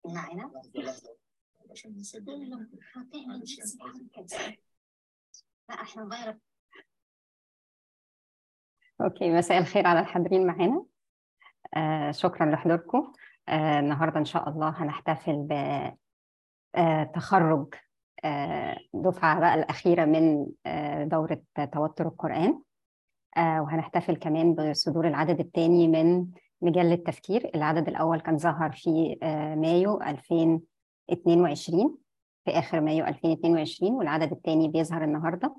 معانا لحظة لحظة عشان نسجل هتعمل معلش نفس يعني. الحركة دي. لا احنا نغير اوكي مساء الخير على الحاضرين معانا آه شكرا لحضوركم آه النهارده ان شاء الله هنحتفل بتخرج آه دفعه بقى الاخيره من آه دوره توتر القران آه وهنحتفل كمان بصدور العدد الثاني من مجله تفكير العدد الاول كان ظهر في آه مايو 2022 في اخر مايو 2022 والعدد الثاني بيظهر النهارده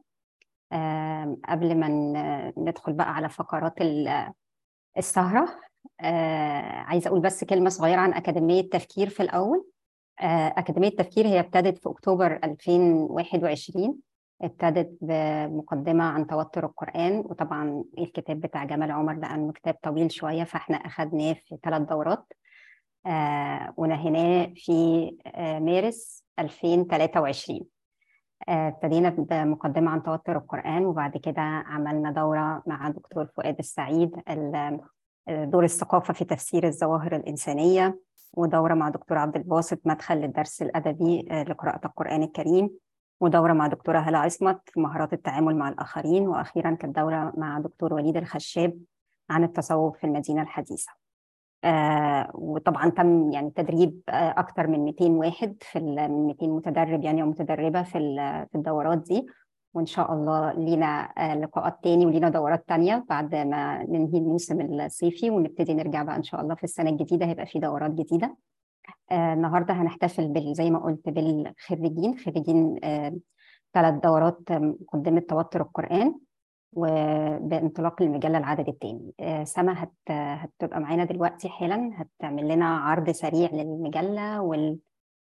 آه قبل ما ن- ندخل بقى على فقرات ال- السهرة آه عايزة أقول بس كلمة صغيرة عن أكاديمية تفكير في الأول آه أكاديمية تفكير هي ابتدت في أكتوبر 2021 ابتدت بمقدمة عن توتر القرآن وطبعا الكتاب بتاع جمال عمر لأنه كتاب طويل شوية فإحنا أخدناه في ثلاث دورات آه ونهيناه في آه مارس 2023 آه، ابتدينا بمقدمة عن توتر القرآن وبعد كده عملنا دورة مع دكتور فؤاد السعيد ال- دور الثقافة في تفسير الظواهر الإنسانية ودورة مع دكتور عبد الباسط مدخل للدرس الأدبي آه، لقراءة القرآن الكريم ودورة مع دكتورة هلا عصمت في مهارات التعامل مع الآخرين وأخيرا كانت دورة مع دكتور وليد الخشاب عن التصوف في المدينة الحديثة آه وطبعا تم يعني تدريب آه اكتر من 200 واحد في ال- من 200 متدرب يعني ومتدربه في ال- في الدورات دي وان شاء الله لينا آه لقاءات تاني ولينا دورات تانية بعد ما ننهي الموسم الصيفي ونبتدي نرجع بقى ان شاء الله في السنه الجديده هيبقى في دورات جديده آه النهارده هنحتفل بال زي ما قلت بالخريجين خريجين آه ثلاث دورات آه، مقدمه توتر القران وبانطلاق المجله العدد الثاني سما هت هتبقى معانا دلوقتي حالا هتعمل لنا عرض سريع للمجله وال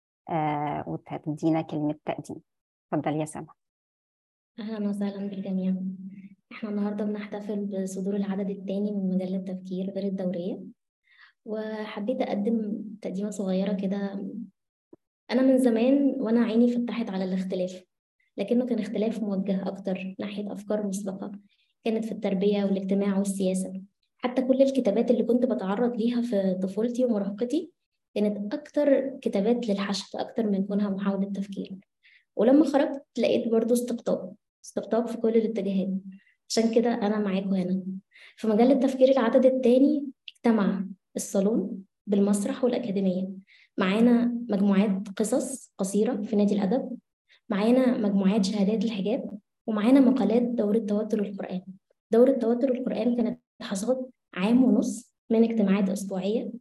آه، وهتدينا كلمه تقديم اتفضل يا سما أهلا وسهلا بالجميع احنا النهاردة بنحتفل بصدور العدد الثاني من مجلة تفكير غير الدورية وحبيت أقدم تقديمة صغيرة كده أنا من زمان وأنا عيني فتحت على الاختلاف لكنه كان اختلاف موجه أكتر ناحية أفكار مسبقة كانت في التربية والاجتماع والسياسة حتى كل الكتابات اللي كنت بتعرض ليها في طفولتي ومراهقتي كانت أكتر كتابات للحشد أكتر من كونها محاولة تفكير ولما خرجت لقيت برضو استقطاب استقطاب في كل الاتجاهات عشان كده أنا معاكم هنا في مجال التفكير العدد الثاني اجتمع الصالون بالمسرح والأكاديمية معانا مجموعات قصص قصيرة في نادي الأدب معانا مجموعات شهادات الحجاب ومعانا مقالات دورة توتر القرآن دورة توتر القرآن كانت حصاد عام ونص من اجتماعات أسبوعية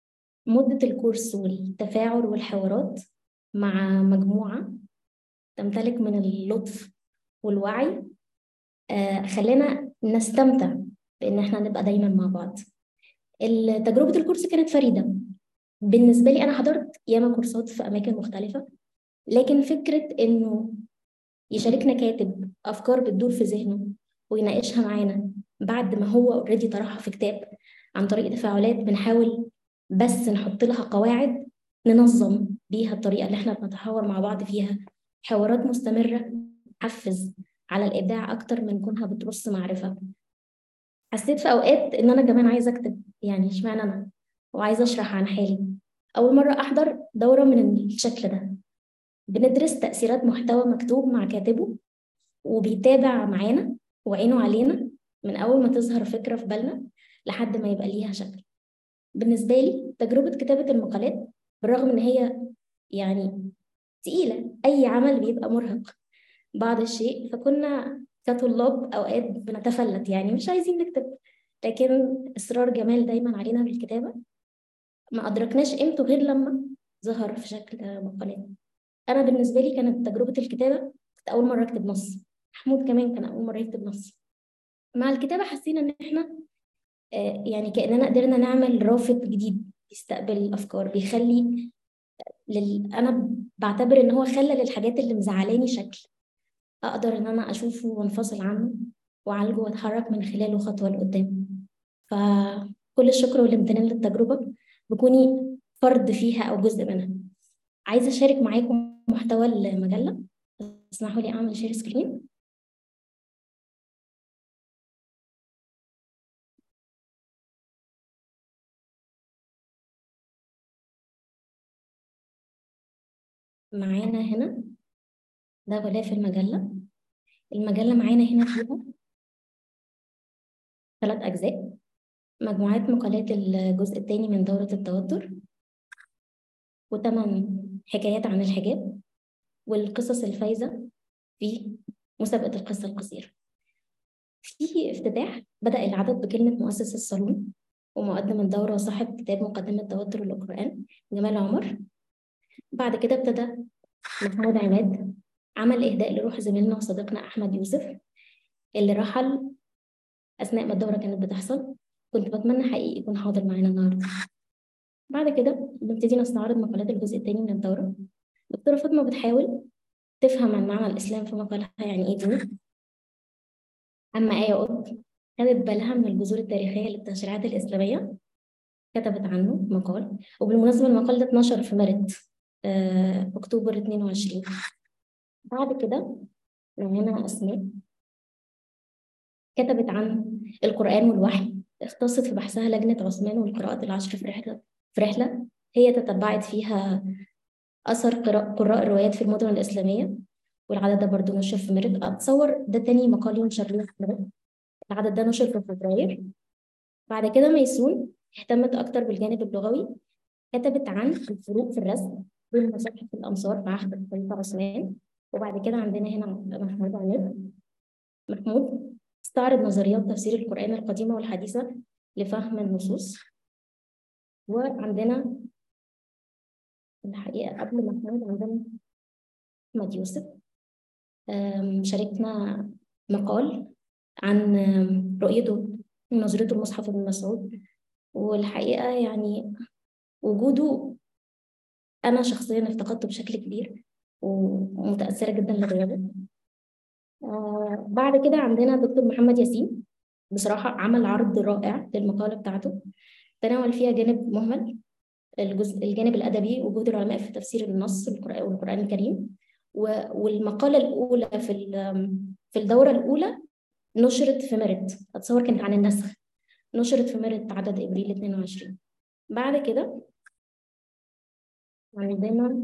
مدة الكورس والتفاعل والحوارات مع مجموعة تمتلك من اللطف والوعي آه، خلينا نستمتع بإن احنا نبقى دايما مع بعض ال- تجربة الكورس كانت فريدة بالنسبة لي أنا حضرت ياما كورسات في أماكن مختلفة لكن فكرة إنه يشاركنا كاتب أفكار بتدور في ذهنه ويناقشها معانا بعد ما هو اوريدي طرحها في كتاب عن طريق تفاعلات بنحاول بس نحط لها قواعد ننظم بيها الطريقة اللي احنا بنتحاور مع بعض فيها حوارات مستمرة تحفز على الإبداع أكتر من كونها بترص معرفة حسيت في أوقات إن أنا كمان عايزة أكتب يعني اشمعنى أنا وعايزة أشرح عن حالي أول مرة أحضر دورة من الشكل ده بندرس تأثيرات محتوى مكتوب مع كاتبه وبيتابع معانا وعينه علينا من أول ما تظهر فكرة في بالنا لحد ما يبقى ليها شكل بالنسبة لي تجربة كتابة المقالات بالرغم إن هي يعني تقيلة أي عمل بيبقى مرهق بعض الشيء فكنا كطلاب أوقات بنتفلت يعني مش عايزين نكتب لكن إصرار جمال دايما علينا بالكتابة ما أدركناش قيمته غير لما ظهر في شكل مقالات أنا بالنسبة لي كانت تجربة الكتابة كنت أول مرة أكتب نص محمود كمان كان أول مرة يكتب نص مع الكتابة حسينا إن إحنا آه، يعني كأننا قدرنا نعمل رافد جديد بيستقبل الأفكار بيخلي لل... أنا بعتبر إن هو خلى للحاجات اللي مزعلاني شكل أقدر إن أنا أشوفه وأنفصل عنه وأعالجه وأتحرك من خلاله خطوة لقدام فكل الشكر والامتنان للتجربة بكوني فرد فيها أو جزء منها عايزة أشارك معاكم محتوى المجلة اسمحوا لي أعمل شير سكرين معانا هنا ده غلاف المجلة المجلة معانا هنا فيها ثلاث أجزاء مجموعات مقالات الجزء الثاني من دورة التوتر وثمان حكايات عن الحجاب والقصص الفايزة في مسابقة القصة القصيرة في افتتاح بدأ العدد بكلمة مؤسس الصالون ومقدم الدورة وصاحب كتاب مقدمة توتر القرآن جمال عمر بعد كده ابتدى محمود عماد عمل إهداء لروح زميلنا وصديقنا أحمد يوسف اللي رحل أثناء ما الدورة كانت بتحصل كنت بتمنى حقيقي يكون حاضر معانا النهاردة بعد كده بنبتدي نستعرض مقالات الجزء الثاني من الدورة دكتورة فاطمة بتحاول تفهم عن معنى الإسلام في مقالها يعني إيه دين أما آية قط خدت بالها من الجذور التاريخية للتشريعات الإسلامية كتبت عنه مقال وبالمناسبة المقال ده اتنشر في مارد آه، أكتوبر 22 بعد كده معانا أسماء كتبت عن القرآن والوحي اختصت في بحثها لجنة عثمان والقراءات العشر في رحلة في رحلة هي تتبعت فيها أثر قراء قراء الروايات في المدن الإسلامية والعدد ده برضه نشر في ميرت أتصور ده تاني مقال ينشر ليه في ميرت العدد ده نشر في فبراير بعد كده ميسون اهتمت أكتر بالجانب اللغوي كتبت عن الفروق في الرسم بين مصاحف الأمصار في عهد الخليفة عثمان وبعد كده عندنا هنا محمود عماد محمود استعرض نظريات تفسير القرآن القديمة والحديثة لفهم النصوص وعندنا الحقيقة قبل محمود عندنا أحمد يوسف أم، شاركنا مقال عن أم، رؤيته ونظرته لمصحف ابن مسعود والحقيقة يعني وجوده أنا شخصيا افتقدته بشكل كبير ومتأثرة جدا لغيابه آه بعد كده عندنا دكتور محمد ياسين بصراحة عمل عرض رائع للمقالة بتاعته تناول فيها جانب مهمل الجزء الجانب الأدبي وجود العلماء في تفسير النص القرآن والقرآن الكريم و- والمقالة الأولى في ال- في الدورة الأولى نشرت في ميرت أتصور كانت عن النسخ نشرت في ميرت عدد إبريل 22 بعد كده عندنا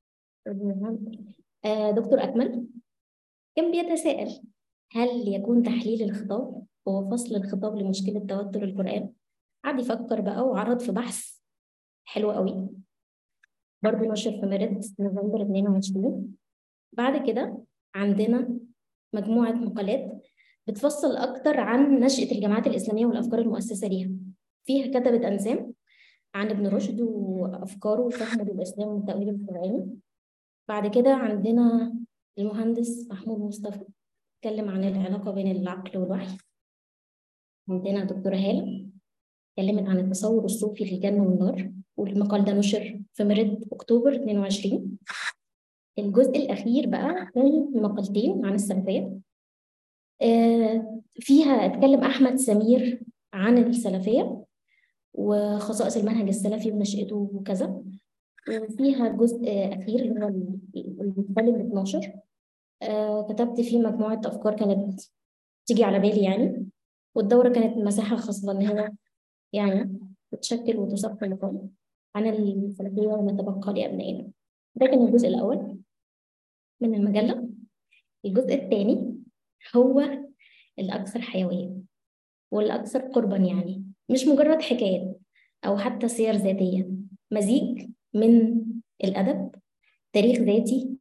آه، دكتور أكمل كان بيتساءل هل يكون تحليل الخطاب هو فصل الخطاب لمشكلة توتر القرآن؟ قعد يفكر بقى وعرض في بحث حلو قوي برضه نشر في مارس نوفمبر 22 بعد كده عندنا مجموعة مقالات بتفصل أكتر عن نشأة الجماعات الإسلامية والأفكار المؤسسة ليها فيها كتبت أنسام عن ابن رشد وأفكاره وفهمه للإسلام والتأويل القرآني بعد كده عندنا المهندس محمود مصطفى اتكلم عن العلاقة بين العقل والوحي عندنا دكتورة هالة اتكلمت عن التصور الصوفي للجنة والنار والمقال ده نشر في مارد أكتوبر 22 الجزء الأخير بقى كان مقالتين عن السلفية آه، فيها اتكلم أحمد سمير عن السلفية وخصائص المنهج السلفي ونشأته وكذا وفيها جزء أخير اللي هو المقال ال 12 آه، كتبت فيه مجموعة أفكار كانت تيجي على بالي يعني والدورة كانت مساحة خاصة إن هي يعني تتشكل وتصف مقال عن السلفية وما تبقى لأبنائنا ده كان الجزء الأول من المجلة الجزء الثاني هو الأكثر حيوية والأكثر قربا يعني مش مجرد حكايات أو حتى سير ذاتية مزيج من الأدب تاريخ ذاتي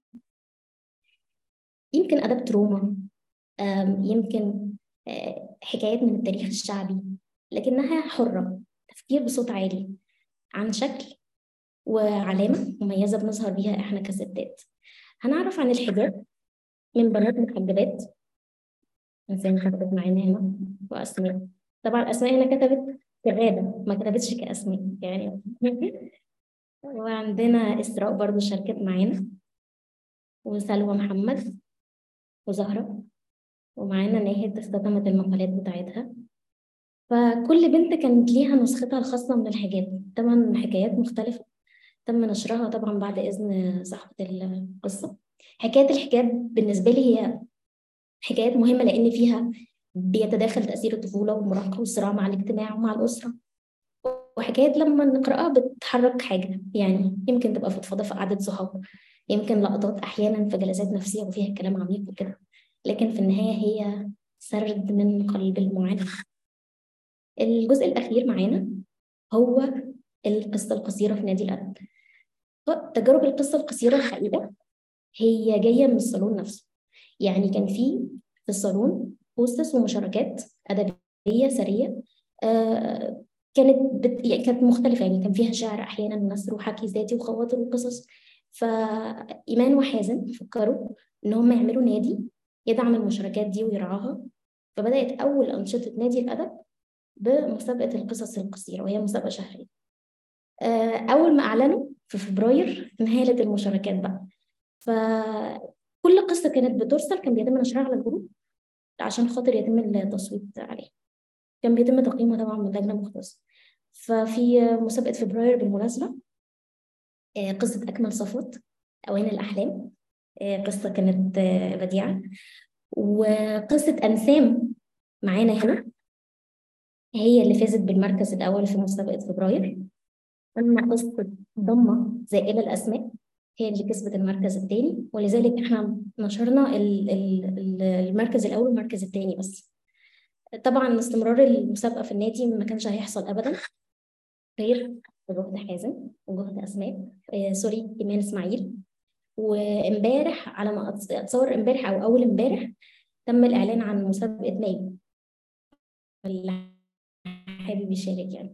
يمكن أدب تروما آم، يمكن آه، حكايات من التاريخ الشعبي لكنها حرة تفكير بصوت عالي عن شكل وعلامة مميزة بنظهر بيها إحنا كستات هنعرف عن الحجاب من بنات محجبات زي ما كتبت معانا هنا وأسماء طبعا أسماء هنا كتبت كغادة ما كتبتش كأسماء يعني وعندنا إسراء برضو شاركت معانا وسلوى محمد وزهرة ومعانا ناهد اختتمت المقالات بتاعتها فكل بنت كانت ليها نسختها الخاصة من الحجاب ثمان حكايات مختلفة تم نشرها طبعا بعد إذن صاحبة القصة حكاية الحجاب بالنسبة لي هي حكايات مهمة لأن فيها بيتداخل تأثير الطفولة والمراهقة والصراع مع الاجتماع ومع الأسرة وحكايات لما نقرأها بتحرك حاجة يعني يمكن تبقى فضفضة في قعدة صحاب يمكن لقطات أحيانا في جلسات نفسية وفيها كلام عميق وكده لكن في النهاية هي سرد من قلب المعاناة الجزء الأخير معانا هو القصة القصيرة في نادي الأدب تجارب القصة القصيرة الحقيقة هي جاية من الصالون نفسه يعني كان في في الصالون بوستس ومشاركات أدبية سرية آه كانت بت... يعني كانت مختلفة يعني كان فيها شعر أحيانا ونثر وحكي ذاتي وخواطر وقصص فإيمان وحازم فكروا إن هم يعملوا نادي يدعم المشاركات دي ويرعاها فبدأت أول أنشطة نادي الأدب بمسابقة القصص القصيرة وهي مسابقة شهرية أول ما أعلنوا في فبراير انهالت المشاركات بقى فكل قصة كانت بترسل كان بيتم نشرها على الجروب عشان خاطر يتم التصويت عليها كان بيتم تقييمها طبعا من لجنة مختصة ففي مسابقة فبراير بالمناسبة قصة أكمل صفوت أوان الأحلام قصة كانت بديعة وقصة أنسام معانا هنا هي اللي فازت بالمركز الأول في مسابقة فبراير أما قصة ضمة زائلة الأسماء هي اللي كسبت المركز الثاني ولذلك احنا نشرنا المركز الأول والمركز الثاني بس طبعا استمرار المسابقة في النادي ما كانش هيحصل أبدا غير بجهد حازم وجهد أسماء آه سوري إيمان إسماعيل وامبارح على ما أتصور امبارح أو أول امبارح تم الإعلان عن مسابقة ماي اللي حابب يشارك يعني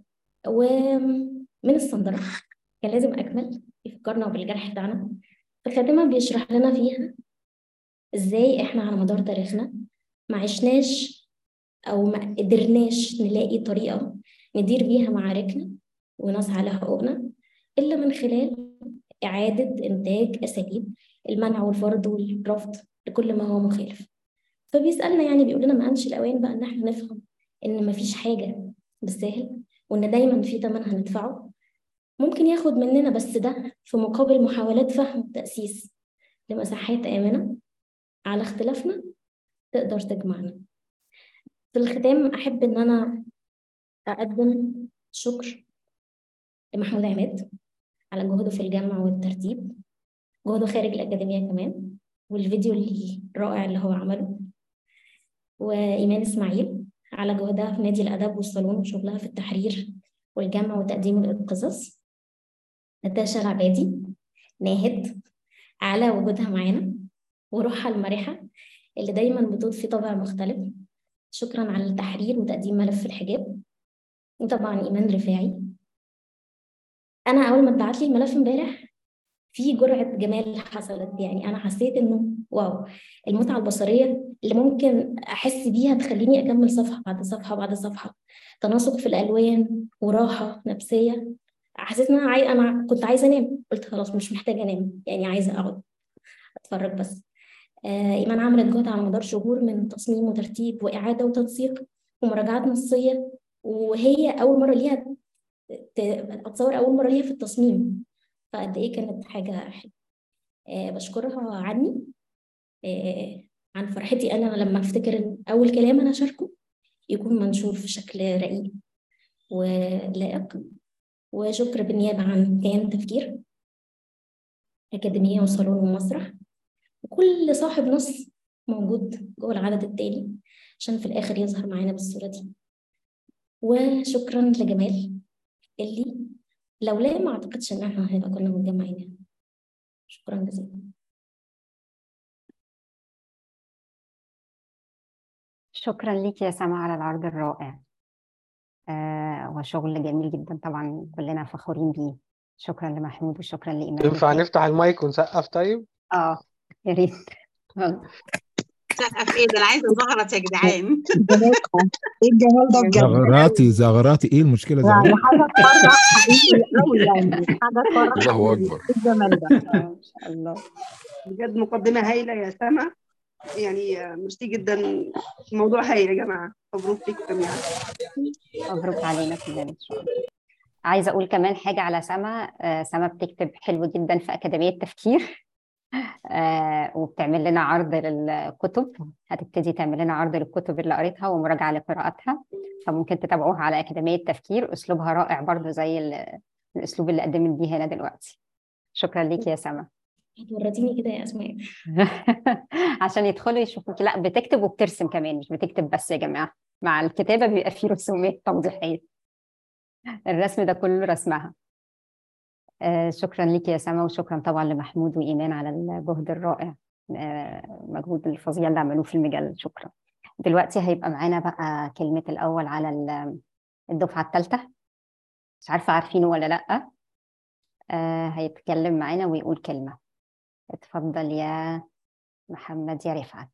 ومن الصندرة كان لازم أكمل يفكرنا بالجرح بتاعنا فالخاتمة بيشرح لنا فيها إزاي إحنا على مدار تاريخنا ما عشناش أو ما قدرناش نلاقي طريقة ندير بيها معاركنا ونسعى لحقوقنا إلا من خلال إعادة إنتاج أساليب المنع والفرض والرفض لكل ما هو مخالف فبيسألنا يعني بيقول لنا ما أنش الأوان بقى إن إحنا نفهم إن مفيش حاجة بالسهل وإن دايما في تمن هندفعه ممكن ياخد مننا بس ده في مقابل محاولات فهم وتأسيس لمساحات آمنة على اختلافنا تقدر تجمعنا في الختام أحب إن أنا أقدم شكر لمحمود عماد على جهده في الجمع والترتيب جهده خارج الأكاديمية كمان والفيديو الرائع اللي هو عمله وإيمان إسماعيل على جهدها في نادي الأدب والصالون وشغلها في التحرير والجمع وتقديم القصص نتاشا العبادي ناهد على وجودها معانا وروحها المرحة اللي دايما بتضفي طابع مختلف شكرا على التحرير وتقديم ملف الحجاب وطبعا إيمان رفاعي أنا أول ما اتبعت لي الملف امبارح في جرعة جمال حصلت يعني أنا حسيت إنه واو المتعة البصرية اللي ممكن أحس بيها تخليني أكمل صفحة بعد صفحة بعد صفحة تناسق في الألوان وراحة نفسية حسيت إن أنا عاي... أنا كنت عايزة أنام قلت خلاص مش محتاجة أنام يعني عايزة أقعد أتفرج بس آه إيمان عملت جهد على مدار شهور من تصميم وترتيب وإعادة وتنسيق ومراجعات نصية وهي أول مرة ليها ت... أتصور أول مرة ليها في التصميم فقد إيه كانت حاجة حلوة آه بشكرها عني آه عن فرحتي أنا لما أفتكر إن أول كلام أنا أشاركه يكون منشور في شكل رقيق ولائق وشكر بالنيابة عن كيان تفكير أكاديمية وصالون ومسرح وكل صاحب نص موجود جوه العدد التاني عشان في الآخر يظهر معانا بالصورة دي وشكرا لجمال اللي لولا ما أعتقدش إن احنا هنبقى كنا متجمعين شكرا جزيلا شكرا ليك يا سما على العرض الرائع آه وشغل جميل جدا طبعا كلنا فخورين بيه شكرا لمحمود وشكرا لإيمان ينفع نفتح المايك ونسقف طيب؟ اه يا ريت سقف ايه ده انا عايزه زغرت يا جدعان ايه الجمال ده بجد زغراتي زغراتي ايه المشكله يعني زغراتي حاجه تفرح حقيقي قوي يعني حاجه تفرح الله قوي. أكبر. ايه الجمال ده آه، ما شاء الله بجد مقدمة هايلة يا سما يعني آه، ميرسي جدا الموضوع هايل يا جماعة مبروك ليكم جميعا مبروك علينا كلنا ان شاء الله عايزه اقول كمان حاجه على سما آه، سما بتكتب حلو جدا في اكاديميه تفكير آه، وبتعمل لنا عرض للكتب هتبتدي تعمل لنا عرض للكتب اللي قريتها ومراجعه لقراءاتها فممكن تتابعوها على اكاديميه تفكير اسلوبها رائع برضو زي ال- الاسلوب اللي قدمت بيه هنا دلوقتي شكرا ليك يا سما هتورطيني كده يا اسماء عشان يدخلوا يشوفوك لا بتكتب وبترسم كمان مش بتكتب بس يا جماعة مع الكتابة بيبقى فيه رسومات توضيحية الرسم ده كله رسمها آه، شكرا ليك يا سما وشكرا طبعا لمحمود وإيمان على الجهد الرائع آه، المجهود الفظيع اللي عملوه في المجال شكرا دلوقتي هيبقى معانا بقى كلمة الأول على ال- الدفعة الثالثة مش عارفة عارفينه ولا لأ آه، هيتكلم معانا ويقول كلمة اتفضل يا محمد يا رفعت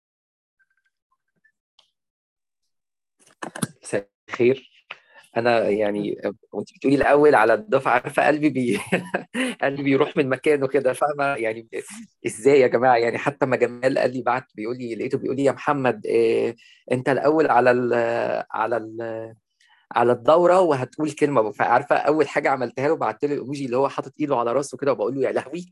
مساء الخير انا يعني وانت بتقولي الاول على الدفعه عارفه قلبي بي قلبي بيروح من مكانه كده فاهمه يعني ازاي يا جماعه يعني حتى ما جمال قال لي بعت بيقول لي لقيته بيقول لي يا محمد إيه انت الاول على ال على ال على الدوره وهتقول كلمه فعارفه اول حاجه عملتها له بعت له الايموجي اللي هو حاطط ايده على راسه كده وبقول له يا لهوي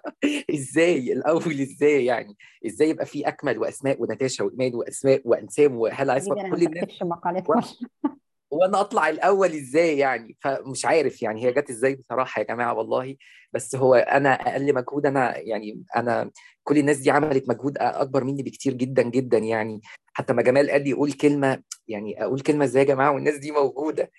ازاي الاول ازاي يعني ازاي يبقى في اكمل واسماء ونتاشا وايمان واسماء وانسام وهلا حبيبي اسماء أنا كل ما الناس بكتبش مقالات و- مصر وانا اطلع الاول ازاي يعني فمش عارف يعني هي جت ازاي بصراحه يا جماعه والله بس هو انا اقل مجهود انا يعني انا كل الناس دي عملت مجهود اكبر مني بكتير جدا جدا يعني حتى ما جمال قال لي قول كلمه يعني اقول كلمه ازاي يا جماعه والناس دي موجوده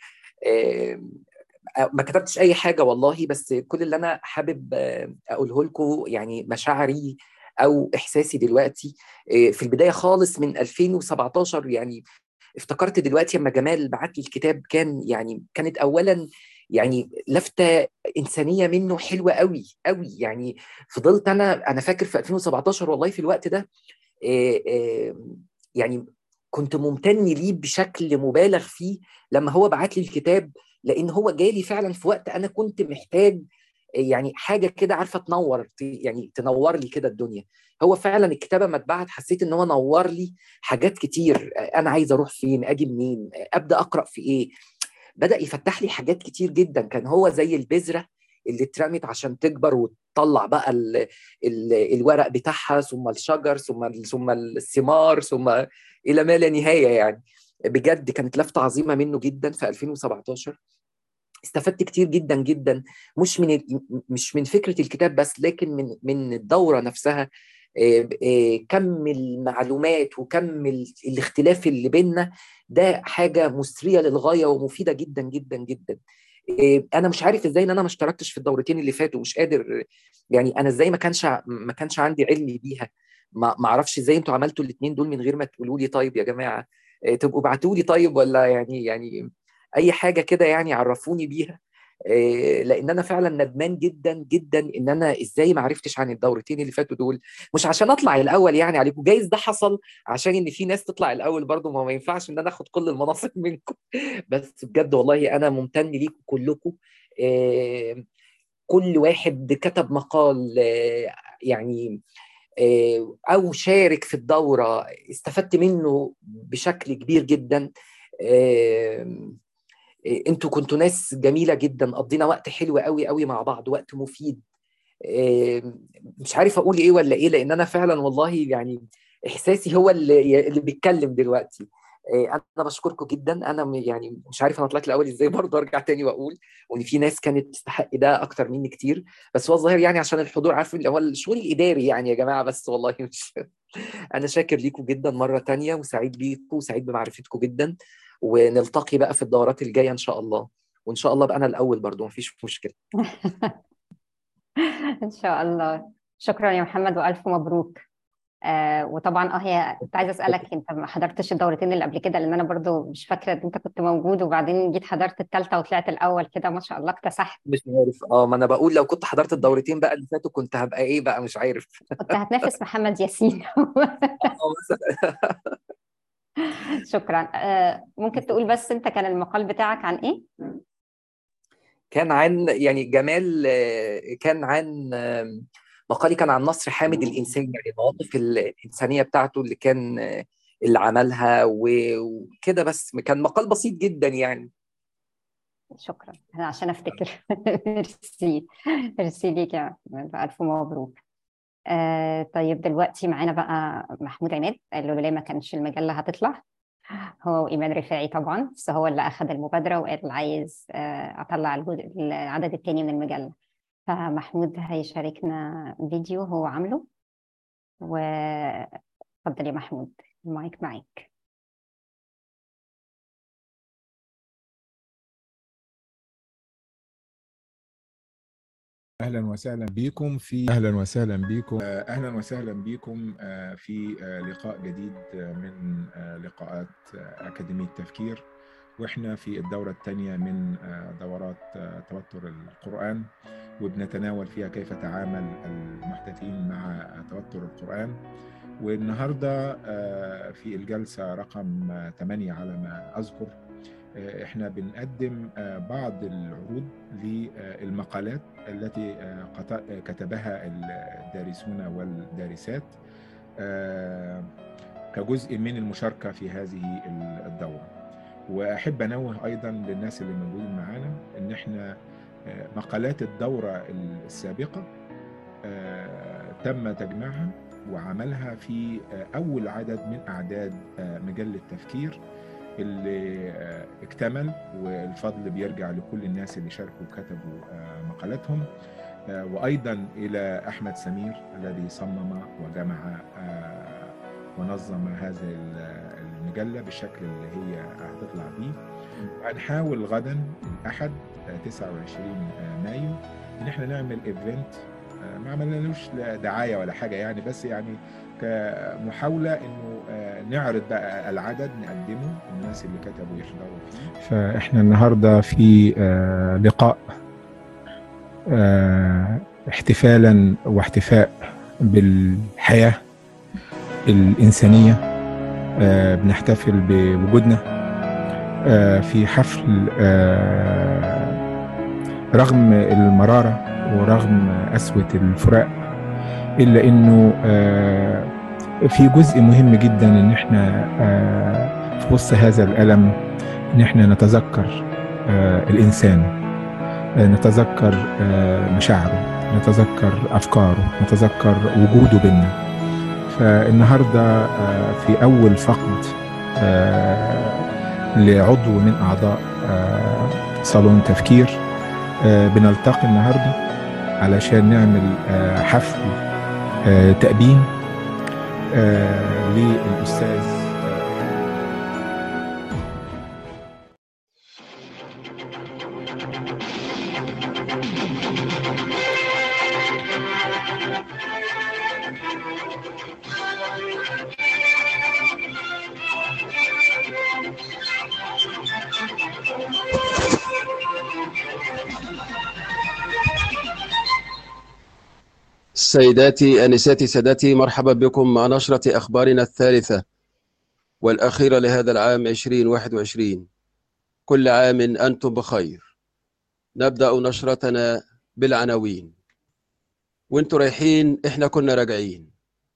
آم، ما كتبتش اي حاجه والله بس كل اللي انا حابب آه، اقوله لكم يعني مشاعري او احساسي دلوقتي آه، في البدايه خالص من 2017 يعني افتكرت دلوقتي لما جمال بعت لي الكتاب كان يعني كانت اولا يعني لفته انسانيه منه حلوه قوي قوي يعني فضلت انا انا فاكر في 2017 والله في الوقت ده آه، آه، يعني كنت ممتن ليه بشكل مبالغ فيه لما هو بعت لي الكتاب لان هو جالي فعلا في وقت انا كنت محتاج يعني حاجه كده عارفه تنور يعني تنور لي كده الدنيا هو فعلا الكتابه ما اتبعت حسيت ان هو نور لي حاجات كتير انا عايز اروح فين اجي منين ابدا اقرا في ايه بدا يفتح لي حاجات كتير جدا كان هو زي البذره اللي اترمت عشان تكبر وتطلع بقى ال ال الورق بتاعها ثم الشجر ثم ثم الثمار ثم الى ما لا نهايه يعني بجد كانت لفته عظيمه منه جدا في 2017 استفدت كتير جدا جدا مش من مش من فكره الكتاب بس لكن من من الدوره نفسها آه، آه، كم المعلومات وكم ال- الاختلاف اللي بيننا ده حاجه مثريه للغايه ومفيده جدا جدا جدا آه، انا مش عارف ازاي ان انا ما اشتركتش في الدورتين اللي فاتوا مش قادر يعني انا ازاي ما كانش ع- ما كانش عندي علم بيها ما ما اعرفش ازاي انتوا عملتوا الاثنين دول من غير ما تقولوا لي طيب يا جماعه آه، تبقوا ابعتوا لي طيب ولا يعني يعني اي حاجه كده يعني عرفوني بيها آه، لان انا فعلا ندمان جدا جدا ان انا ازاي ما عرفتش عن الدورتين اللي فاتوا دول مش عشان اطلع الاول يعني عليكم جايز ده حصل عشان ان في ناس تطلع الاول برضو ما, ما ينفعش ان انا اخد كل المناصب منكم بس بجد والله انا ممتن ليكم كلكم آه، كل واحد كتب مقال آه، يعني آه، او شارك في الدوره استفدت منه بشكل كبير جدا آه، إيه، انتوا كنتوا ناس جميله جدا قضينا وقت حلو قوي قوي مع بعض وقت مفيد إيه، مش عارف اقول ايه ولا ايه لان انا فعلا والله يعني احساسي هو اللي اللي بيتكلم دلوقتي إيه، انا بشكركم جدا انا م- يعني مش عارف انا طلعت الاول ازاي برضه ارجع تاني واقول وان في ناس كانت تستحق ده اكتر مني كتير بس هو الظاهر يعني عشان الحضور عارف اللي هو الشغل الاداري يعني يا جماعه بس والله مش انا شاكر ليكم جدا مره تانية وسعيد بيكم وسعيد بمعرفتكم جدا ونلتقي بقى في الدورات الجايه ان شاء الله وان شاء الله بقى انا الاول برضو مفيش مشكله ان شاء الله شكرا يا محمد والف مبروك آه وطبعا اه هي كنت عايزه اسالك انت ما حضرتش الدورتين اللي قبل كده لان انا برضو مش فاكره ان انت كنت موجود وبعدين جيت حضرت الثالثه وطلعت الاول كده ما شاء الله اكتسحت مش عارف اه ما انا بقول لو كنت حضرت الدورتين بقى اللي فاتوا كنت هبقى ايه بقى مش عارف كنت هتنافس محمد ياسين آه، مثلا شكرا آه ممكن تقول بس انت كان المقال بتاعك عن ايه؟ كان عن يعني جمال آه، كان عن آم، مقالي كان عن نصر حامد الانسان يعني المواقف الانسانيه بتاعته اللي كان آه، اللي عملها و- وكده بس كان مقال بسيط جدا يعني شكرا انا عشان افتكر ميرسي ميرسي ليك يا محمد الف مبروك آه طيب دلوقتي معانا بقى محمود عماد اللي ما كانش المجله هتطلع هو وإيمان رفاعي طبعا بس هو اللي أخذ المبادرة وقال عايز آه، أطلع الجزء العدد الثاني من المجلة فمحمود هيشاركنا فيديو هو عامله واتفضل يا محمود المايك معاك اهلا وسهلا بكم في اهلا وسهلا بكم آه، اهلا وسهلا بكم آه، في آه، لقاء جديد آه، من آه، لقاءات آه، اكاديميه تفكير واحنا في الدوره الثانيه من آه، دورات آه، توتر القران وبنتناول فيها كيف تعامل المحدثين مع توتر القران والنهارده آه، في الجلسه رقم 8 على ما اذكر آه، احنا بنقدم آه، بعض العروض للمقالات التي آه، قط- آه، كتبها الدارسون والدارسات آه، كجزء من المشاركة في هذه الدورة وأحب أنوه أيضا للناس اللي موجودين معانا إن إحنا آه، مقالات الدورة السابقة آه، تم تجميعها وعملها في آه، أول عدد من أعداد آه، مجلة تفكير اللي آه، اكتمل والفضل بيرجع لكل الناس اللي شاركوا وكتبوا آه، مقالاتهم آه، وأيضا إلى أحمد سمير الذي صمم وجمع آه، ونظم هذه المجلة بالشكل اللي هي هتطلع بيه وهنحاول غدا الأحد آه، 29 مايو إن احنا نعمل ايفنت ما عملنالوش لا دعاية ولا حاجة يعني بس يعني كمحاولة إنه آه، نعرض بقى العدد نقدمه الناس اللي كتبوا يحضروا فيه فإحنا النهاردة في آه، لقاء آه، احتفالا واحتفاء بالحياة الإنسانية آه، بنحتفل بوجودنا آه، في حفل آه، رغم المرارة ورغم قسوة الفراق إلا إنه آه، في جزء مهم جدا إن إحنا آه، في وسط هذا الألم إن إحنا نتذكر آه، الإنسان آه، نتذكر آه، مشاعره نتذكر أفكاره نتذكر وجوده بينا فالنهاردة آه، في أول فقد آه، لعضو من أعضاء آه، صالون تفكير آه، بنلتقي النهاردة علشان نعمل آه، حفل آه، تأبين آه، للأستاذ سيداتي أنساتي سادتي مرحبا بكم مع نشرة أخبارنا الثالثة والأخيرة لهذا العام 2021 كل عام أنتم بخير نبدأ نشرتنا بالعناوين وانتوا رايحين احنا كنا راجعين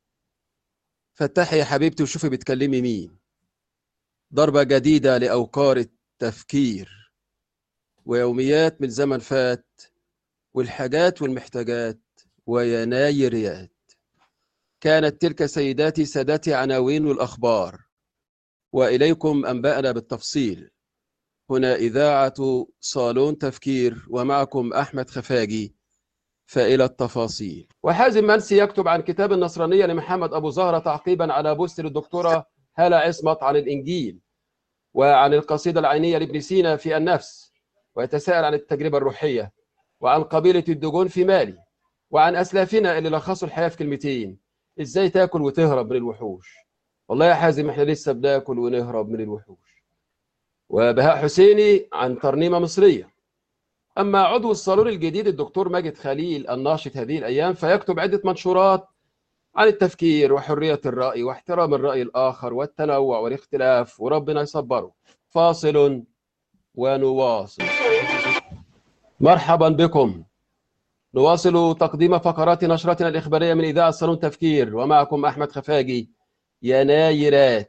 فتحي يا حبيبتي وشوفي بتكلمي مين ضربة جديدة لأوقار التفكير ويوميات من زمن فات والحاجات والمحتاجات وينايريات كانت تلك سيداتي سادتي عناوين الأخبار وإليكم أنباءنا بالتفصيل هنا إذاعة صالون تفكير ومعكم أحمد خفاجي فإلى التفاصيل وحازم منسي يكتب عن كتاب النصرانية لمحمد أبو زهرة تعقيبا على بوست للدكتورة هالة عصمت عن الإنجيل وعن القصيدة العينية لابن سينا في النفس ويتساءل عن التجربة الروحية وعن قبيلة الدجون في مالي وعن أسلافنا اللي لخصوا الحياة في كلمتين إزاي تاكل وتهرب من الوحوش والله يا حازم إحنا لسه بناكل ونهرب من الوحوش وبهاء حسيني عن ترنيمة مصرية أما عضو الصالون الجديد الدكتور ماجد خليل الناشط هذه الأيام فيكتب عدة منشورات عن التفكير وحرية الرأي واحترام الرأي الآخر والتنوع والاختلاف وربنا يصبره فاصل ونواصل مرحبا بكم نواصل تقديم فقرات نشرتنا الإخبارية من إذاعة صالون تفكير ومعكم أحمد خفاجي ينايرات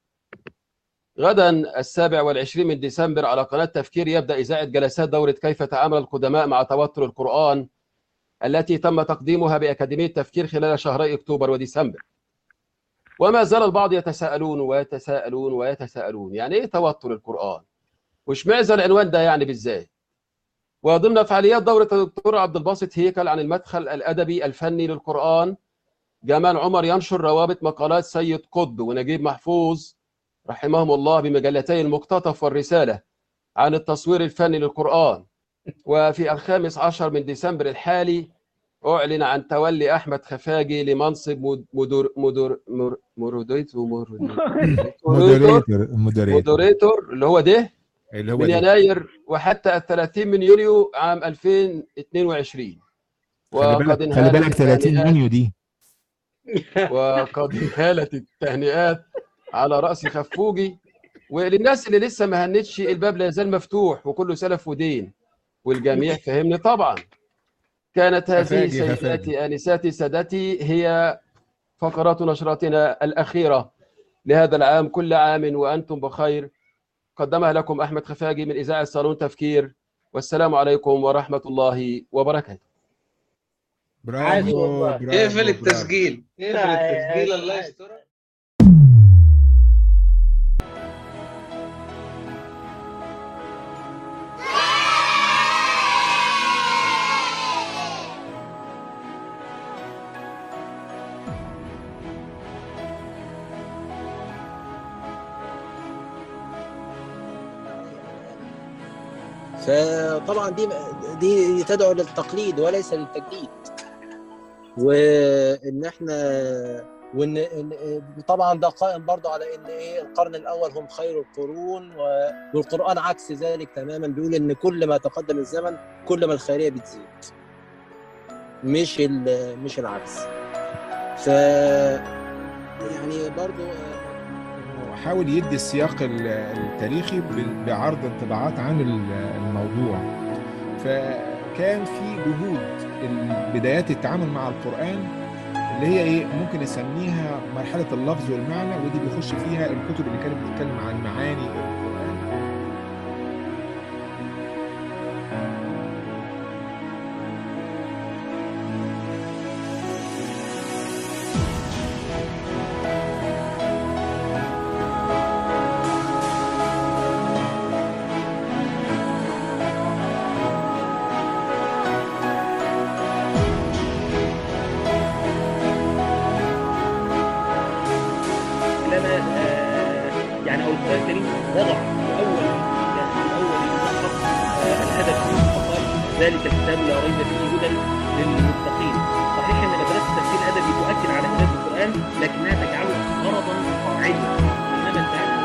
غدا السابع والعشرين من ديسمبر على قناة تفكير يبدأ إذاعة جلسات دورة كيف تعامل القدماء مع توتر القرآن التي تم تقديمها بأكاديمية تفكير خلال شهري أكتوبر وديسمبر وما زال البعض يتساءلون ويتساءلون ويتساءلون يعني إيه توتر القرآن وش معنى العنوان ده يعني بالذات وضمن فعاليات دورة الدكتور عبد الباسط هيكل عن المدخل الأدبي الفني للقرآن جمال عمر ينشر روابط مقالات سيد قطب ونجيب محفوظ رحمهم الله بمجلتي المقتطف والرسالة عن التصوير الفني للقرآن وفي الخامس عشر من ديسمبر الحالي أعلن عن تولي أحمد خفاجي لمنصب مد- مدير مدير مر- مودريتور مودريتور مودريتور مودريتور اللي هو ده اللي هو من ده يناير وحتى ال 30 من يوليو عام 2022 خلي بالك خلي انهالت بالك 30 التهنئات- يونيو دي وقد انهالت التهنئات على رأس خفوجي وللناس اللي لسه ما هنتش الباب لا يزال مفتوح وكله سلف ودين والجميع فهمني طبعا كانت هذه خفاجي- سيداتي خفاجي. آنساتي سادتي هي فقرات نشرتنا الأخيرة لهذا العام كل عام وأنتم بخير قدمها لكم أحمد خفاجي من إذاعة صالون تفكير والسلام عليكم ورحمة الله وبركاته برافو برافو اقفل برافو. التسجيل اقفل التسجيل الله يسترك فطبعا دي دي تدعو للتقليد وليس للتجديد وان احنا وان إن- طبعا ده قائم برضو على ان ايه القرن الاول هم خير القرون و- والقران عكس ذلك تماما بيقول ان كل ما تقدم الزمن كل ما الخيريه بتزيد مش ال- مش العكس ف يعني برضو حاول يدي السياق ال- التاريخي ب- بعرض انطباعات عن ال- الموضوع فكان في جهود ال- بدايات التعامل مع القرآن اللي هي ايه ممكن نسميها مرحلة اللفظ والمعنى ودي بيخش فيها الكتب اللي كانت بتتكلم عن معاني القرآن لنا آه، يعني او القران الكريم وضع في اول في اول المصحف آه، الهدف فيه فقال ذلك الكتاب لا ريب فيه هدى للمتقين صحيح ان مدرسه التفسير الادبي تؤكد على هدايه القران لكنها تجعله غرضا قاعدا انما الفهم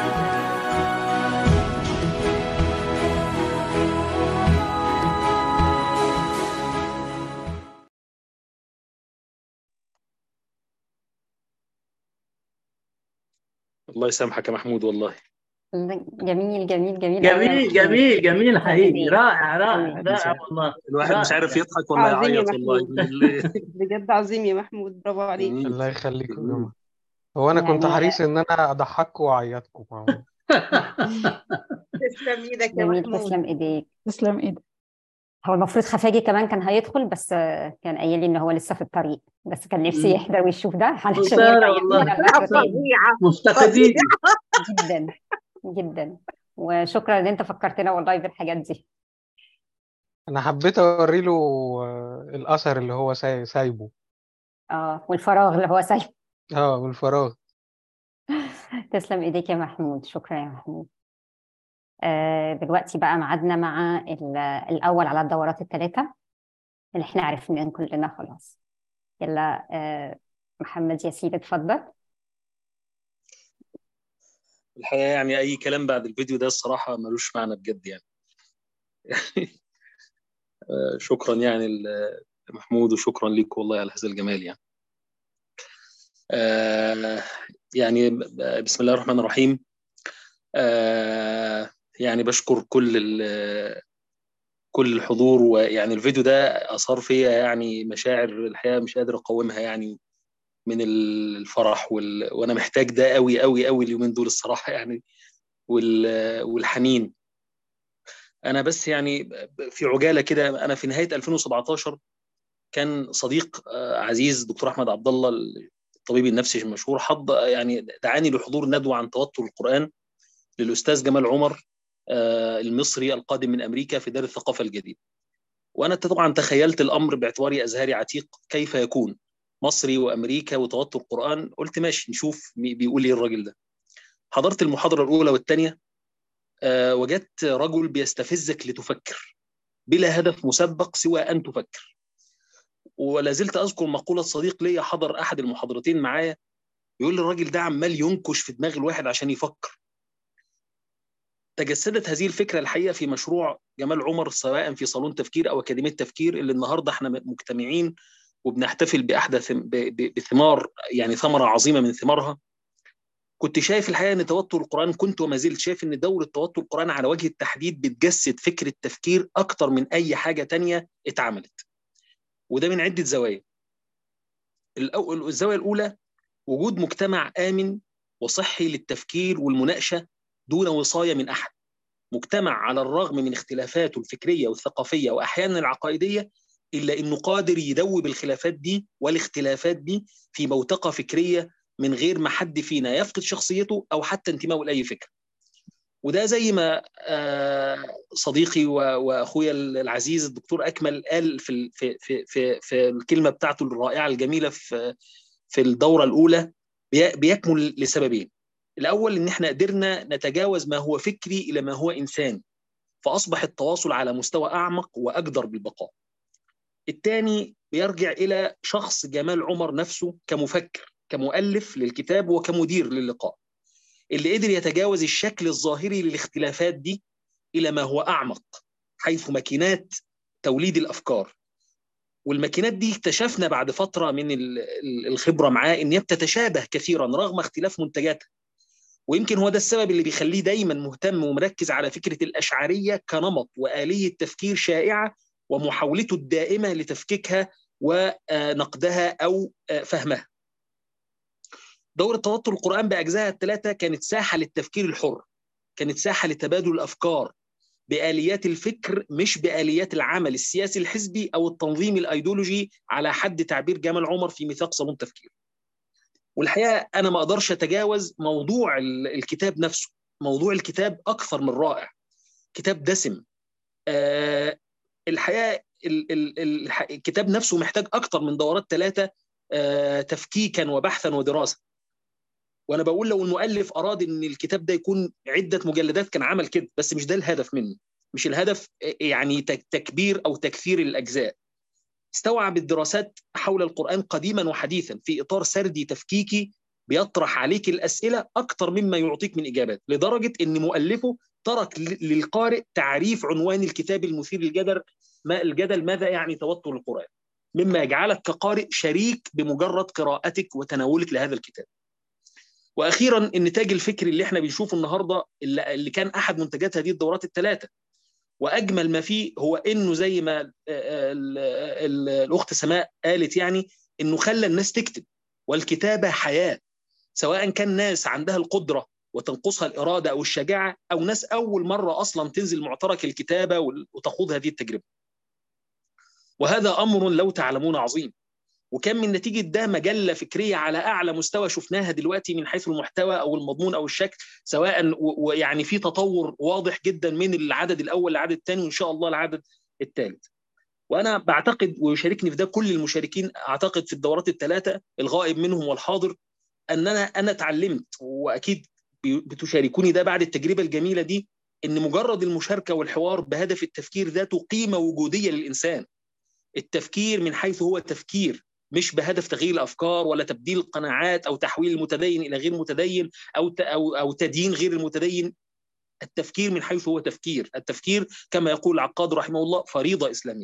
الله يسامحك يا محمود والله جميل جميل جميل أوي يا جميل محمود. جميل جميل حقيقي جميل. رائع رائع جميل. رائع والله الواحد مش رائع. عارف يضحك ولا عظيم يا يعيط والله محمود بجد عظيم يا محمود برافو عليك الله يخليكم يا جماعة هو أنا كنت يعني- حريص إن أنا أضحككم وأعيطكم معاهم تسلم ايدك يا جميل محمود تسلم ايديك تسلم ايدك هو المفروض خفاجي كمان كان هيدخل بس آه، كان قايل لي ان هو لسه في الطريق بس كان نفسي مم. يحضر ويشوف ده علشان خسارة يرجع والله. يدينا النقطة تاني. فظيعة مفتقدين جدا جدا وشكرا ان انت فكرتنا والله بالحاجات دي أنا حبيت أوري له آه، الأثر اللي هو ساي- سايبه اه والفراغ اللي هو سايب اه والفراغ تسلم ايديك يا محمود شكرا يا محمود آه دلوقتي بقى ميعادنا مع ال- الاول على الدورات الثلاثه اللي احنا عرفناهم كلنا خلاص يلا آه محمد ياسين اتفضل الحقيقه يعني اي كلام بعد الفيديو ده الصراحه ملوش معنى بجد يعني آه، شكرا يعني ل- لمحمود وشكرا ليك والله على هذا الجمال يعني آه، يعني ب- بسم الله الرحمن الرحيم آه، يعني بشكر كل ال- كل الحضور ويعني الفيديو ده اثار فيا يعني مشاعر الحقيقه مش قادر اقاومها يعني من الفرح وال... وانا محتاج ده قوي قوي قوي اليومين دول الصراحه يعني وال... والحنين انا بس يعني في عجاله كده انا في نهايه 2017 كان صديق آه، عزيز دكتور احمد عبد الله الطبيب النفسي المشهور حض يعني دعاني لحضور ندوه عن توتر القران للاستاذ جمال عمر آه، المصري القادم من امريكا في دار الثقافه الجديده وانا طبعا تخيلت الامر باعتباري ازهري عتيق كيف يكون مصري وامريكا وتوتر قران قلت ماشي نشوف مي- بيقول ايه الراجل ده حضرت المحاضره الاولى والثانيه وجدت رجل بيستفزك لتفكر بلا هدف مسبق سوى ان تفكر ولا زلت اذكر مقوله صديق ليا حضر احد المحاضرتين معايا يقول لي الراجل ده عمال ينكش في دماغ الواحد عشان يفكر تجسدت هذه الفكره الحقيقه في مشروع جمال عمر سواء في صالون تفكير او اكاديميه تفكير اللي النهارده احنا مجتمعين وبنحتفل باحدى ثم- ب- ب- بثمار يعني ثمره عظيمه من ثمارها كنت شايف الحقيقه ان توتر القران كنت وما زلت شايف ان دوره توتر القران على وجه التحديد بتجسد فكره تفكير اكتر من اي حاجه تانية اتعملت وده من عده زوايا الأول الزاويه الاولى وجود مجتمع امن وصحي للتفكير والمناقشه دون وصايه من احد مجتمع على الرغم من اختلافاته الفكريه والثقافيه واحيانا العقائديه الا انه قادر يدوب الخلافات دي والاختلافات دي في بوتقه فكريه من غير ما حد فينا يفقد شخصيته او حتى انتمائه لاي فكره. وده زي ما آه، صديقي و- واخويا العزيز الدكتور اكمل قال في ال- في في في, في الكلمه بتاعته الرائعه الجميله في في الدوره الاولى بي- بيكمل لسببين. الاول ان احنا قدرنا نتجاوز ما هو فكري الى ما هو انساني. فاصبح التواصل على مستوى اعمق واجدر بالبقاء. الثاني بيرجع الى شخص جمال عمر نفسه كمفكر كمؤلف للكتاب وكمدير للقاء اللي قدر يتجاوز الشكل الظاهري للاختلافات دي الى ما هو اعمق حيث ماكينات توليد الافكار والماكينات دي اكتشفنا بعد فتره من ال- ال- الخبره معاه ان هي بتتشابه كثيرا رغم اختلاف منتجاتها ويمكن هو ده السبب اللي بيخليه دايما مهتم ومركز على فكره الاشعريه كنمط واليه تفكير شائعه ومحاولته الدائمه لتفكيكها ونقدها او فهمها. دورة توتر القرآن بأجزائها الثلاثة كانت ساحة للتفكير الحر كانت ساحة لتبادل الأفكار بآليات الفكر مش بآليات العمل السياسي الحزبي أو التنظيم الأيديولوجي على حد تعبير جمال عمر في ميثاق صالون تفكير والحقيقة أنا ما أقدرش أتجاوز موضوع ال- الكتاب نفسه موضوع الكتاب أكثر من رائع كتاب دسم آه الحقيقة ال- ال- ال- الح- الكتاب نفسه محتاج أكثر من دورات ثلاثة آه تفكيكا وبحثا ودراسة وانا بقول لو المؤلف اراد ان الكتاب ده يكون عده مجلدات كان عمل كده بس مش ده الهدف منه مش الهدف يعني تك- تكبير او تكثير الاجزاء استوعب الدراسات حول القران قديما وحديثا في اطار سردي تفكيكي بيطرح عليك الاسئله اكثر مما يعطيك من اجابات لدرجه ان مؤلفه ترك ل- للقارئ تعريف عنوان الكتاب المثير للجدل ما الجدل ماذا يعني توتر القران مما يجعلك كقارئ شريك بمجرد قراءتك وتناولك لهذا الكتاب واخيرا النتاج الفكري اللي احنا بنشوفه النهارده اللي اللي كان احد منتجات هذه الدورات الثلاثه واجمل ما فيه هو انه زي ما ال- ال- ال- الاخت سماء قالت يعني انه خلى الناس تكتب والكتابه حياه سواء كان ناس عندها القدره وتنقصها الاراده او الشجاعه او ناس اول مره اصلا تنزل معترك الكتابه وال- وتخوض هذه التجربه. وهذا امر لو تعلمون عظيم. وكان من نتيجه ده مجله فكريه على اعلى مستوى شفناها دلوقتي من حيث المحتوى او المضمون او الشكل سواء و- ويعني في تطور واضح جدا من العدد الاول للعدد الثاني وان شاء الله العدد الثالث. وانا بعتقد ويشاركني في ده كل المشاركين اعتقد في الدورات الثلاثه الغائب منهم والحاضر ان انا انا اتعلمت واكيد بي- بتشاركوني ده بعد التجربه الجميله دي ان مجرد المشاركه والحوار بهدف التفكير ذاته قيمه وجوديه للانسان. التفكير من حيث هو تفكير مش بهدف تغيير الافكار ولا تبديل القناعات او تحويل المتدين الى غير متدين او ت- او او تدين غير المتدين التفكير من حيث هو تفكير التفكير كما يقول العقاد رحمه الله فريضه اسلاميه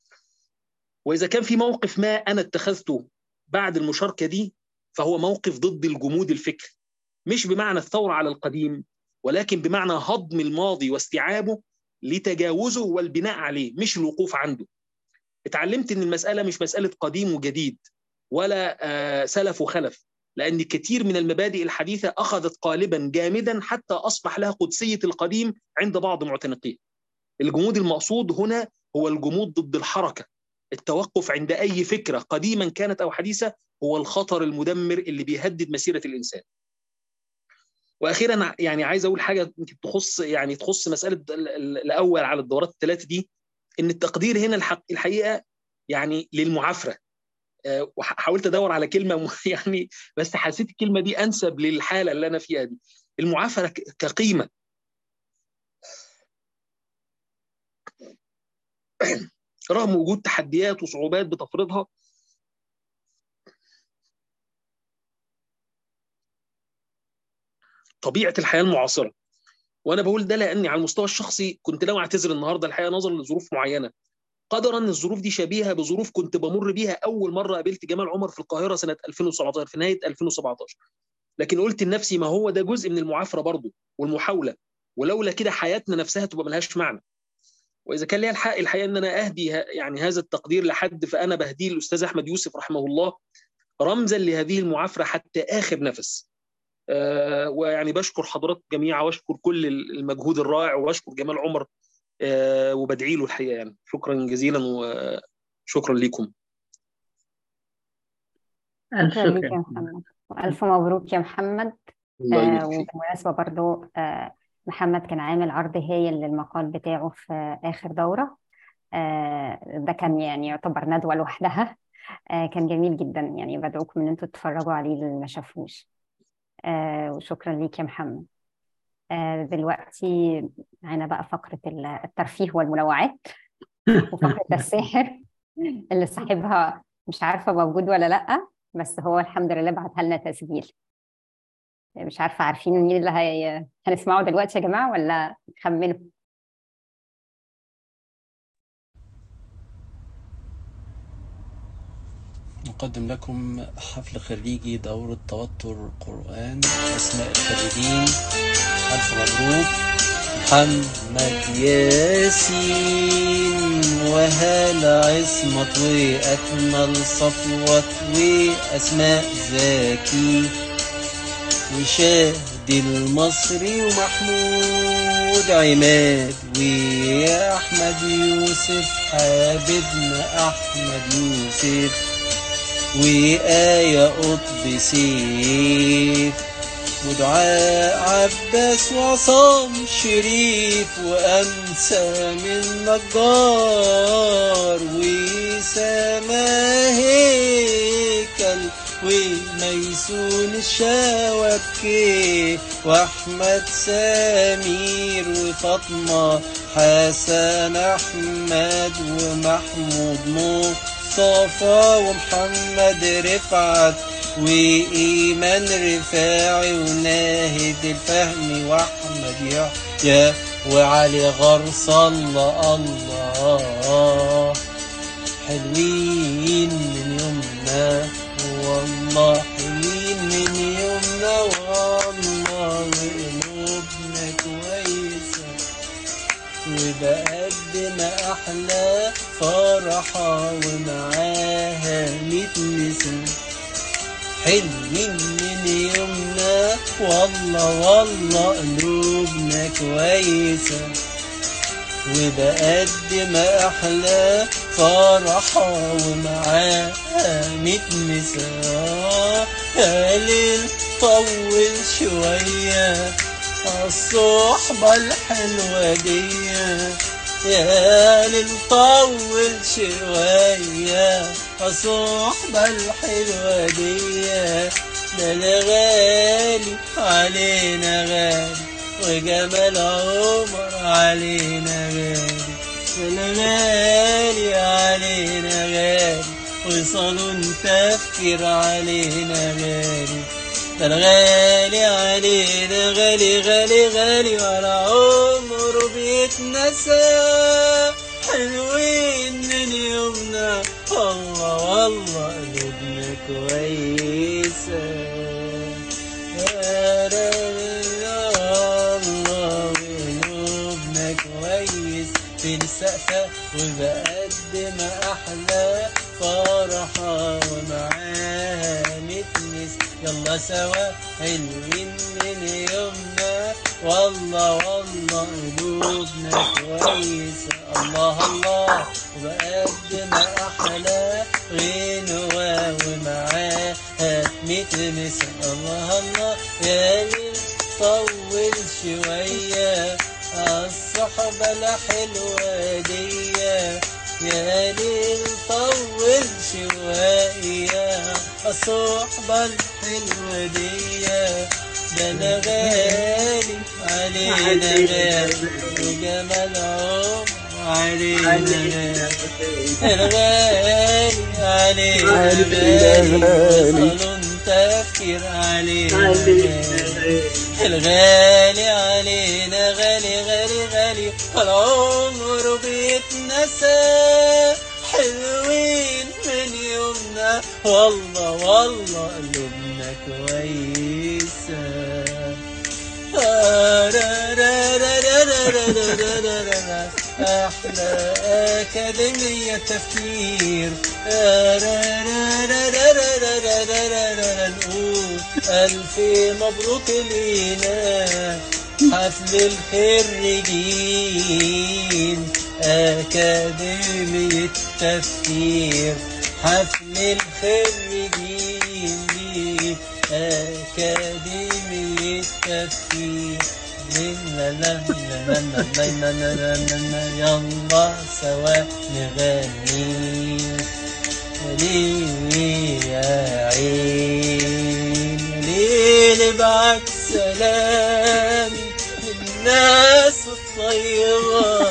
واذا كان في موقف ما انا اتخذته بعد المشاركه دي فهو موقف ضد الجمود الفكري مش بمعنى الثوره على القديم ولكن بمعنى هضم الماضي واستيعابه لتجاوزه والبناء عليه مش الوقوف عنده اتعلمت ان المساله مش مساله قديم وجديد ولا آه، سلف وخلف لان كثير من المبادئ الحديثه اخذت قالبا جامدا حتى اصبح لها قدسيه القديم عند بعض معتنقيه الجمود المقصود هنا هو الجمود ضد الحركه التوقف عند اي فكره قديما كانت او حديثه هو الخطر المدمر اللي بيهدد مسيره الانسان واخيرا يعني عايز اقول حاجه يمكن تخص يعني تخص مساله ال- ال- الاول على الدورات الثلاثه دي ان التقدير هنا الحق الحقيقه يعني للمعافره آه، وحاولت ادور على كلمه م- يعني بس حسيت الكلمه دي انسب للحاله اللي انا فيها دي المعافره ك- كقيمه رغم وجود تحديات وصعوبات بتفرضها طبيعه الحياه المعاصره وانا بقول ده لاني على المستوى الشخصي كنت ناوي اعتذر النهارده الحقيقه نظرا لظروف معينه قدرا الظروف دي شبيهه بظروف كنت بمر بيها اول مره قابلت جمال عمر في القاهره سنه 2017 في نهايه 2017 لكن قلت لنفسي ما هو ده جزء من المعافره برضه والمحاوله ولولا كده حياتنا نفسها تبقى ملهاش معنى واذا كان ليا الحق الحقيقه ان انا اهدي ه- يعني هذا التقدير لحد فانا بهديه الاستاذ احمد يوسف رحمه الله رمزا لهذه المعافره حتى اخر نفس آه، ويعني بشكر حضرات جميعا واشكر كل المجهود الرائع واشكر جمال عمر آه، وبدعي له الحقيقه يعني شكرا جزيلا وشكرا لكم ألف شكرا ليك شكر يا محمد وألف مبروك يا محمد الله آه يبارك فيك وبالمناسبة برضو آه محمد كان عامل عرض هايل للمقال بتاعه في آخر دورة آه ده كان يعني يعتبر ندوة لوحدها آه كان جميل جدا يعني بدعوكم إن انتوا تتفرجوا عليه اللي ما شافوش آه وشكرا ليك يا محمد آه دلوقتي معانا بقى فقرة ال- الترفيه والمنوعات وفقرة الساحر اللي صاحبها مش عارفة موجود ولا لأ بس هو الحمد لله بعتها لنا تسجيل مش عارفة عارفين مين اللي هي... هنسمعه دلوقتي يا جماعة ولا خمنوا نقدم لكم حفل خريجي دورة توتر قرآن أسماء الخريجين ألف مبروك محمد ياسين وهالة عصمت وأكمل صفوت وأسماء زكي وشادي المصري ومحمود عماد وأحمد يوسف حبيبنا أحمد يوسف وآية قطب سيف ودعاء عباس وعصام شريف وأنسى من نجار وسما هيكل وميسون الشوكي وأحمد سمير وفاطمة حسن أحمد ومحمود مصطفى ومحمد رفعت وإيمان رفاعي وناهد الفهمي وأحمد يحيى وعلي غرس الله الله حلوين من يومنا والله حلوين من يومنا والله وقلوبنا كويسة وبقدم أحلى فرحة ومعاها ميت نسم حلوين من يومنا والله والله قلوبنا كويسة وبقدم أحلى فرحة ومعاها ميت نساء قليل طول شوية الصحبة الحلوة دي يا ليل طول شوية الصحبة الحلوة دي ده الغالي علينا غالي وجمال عمر علينا غالي الغالي علينا غالي وصالون تفكير علينا غالي ده الغالي علينا غالي غالي غالي ولا عمره بيتنسى حلوين من يومنا والله والله قلوبنا كويسة يا الله قلوبنا كويس في السقفة وبقدم أحلى فرحة ومعاها متنس يلا سوا حلوين من يومنا والله والله قلوبنا كويسة الله الله وبقدم أحلى غنوة ومعاها متنس الله الله يا ليل طول شوية الصحبة الحلوة دي يا ليل طول شوية الصحبة الحلوة دي ده انا غالي علينا غالي وجمال عمر علينا غالي الغالي علينا غالي صالون تفكير علينا الغالي علينا غالي غالي غالي والعمر بيتنسى حلوين من يومنا والله والله قلوبنا كويسة آه را را را را را را را را را را. أحلى أكاديمية تفكير آه را را را را را را را را را را را. نقول ألف مبروك لينا حفل الخريجين أكاديمية تفكير حفل الخريجين دي أكاديمية تفكير لا لا لا لا لا لا لا لا لا لا يلا سوا نغني ليه يا عين ليه نبعت سلام للناس الطيبة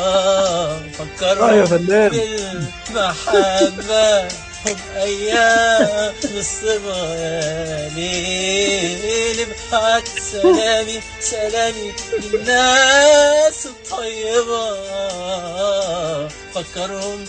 آه يا فكرهم فنان. بالمحبة حب أيام الصبا يا ليل نبعت سلامي سلامي للناس الطيبة فكرهم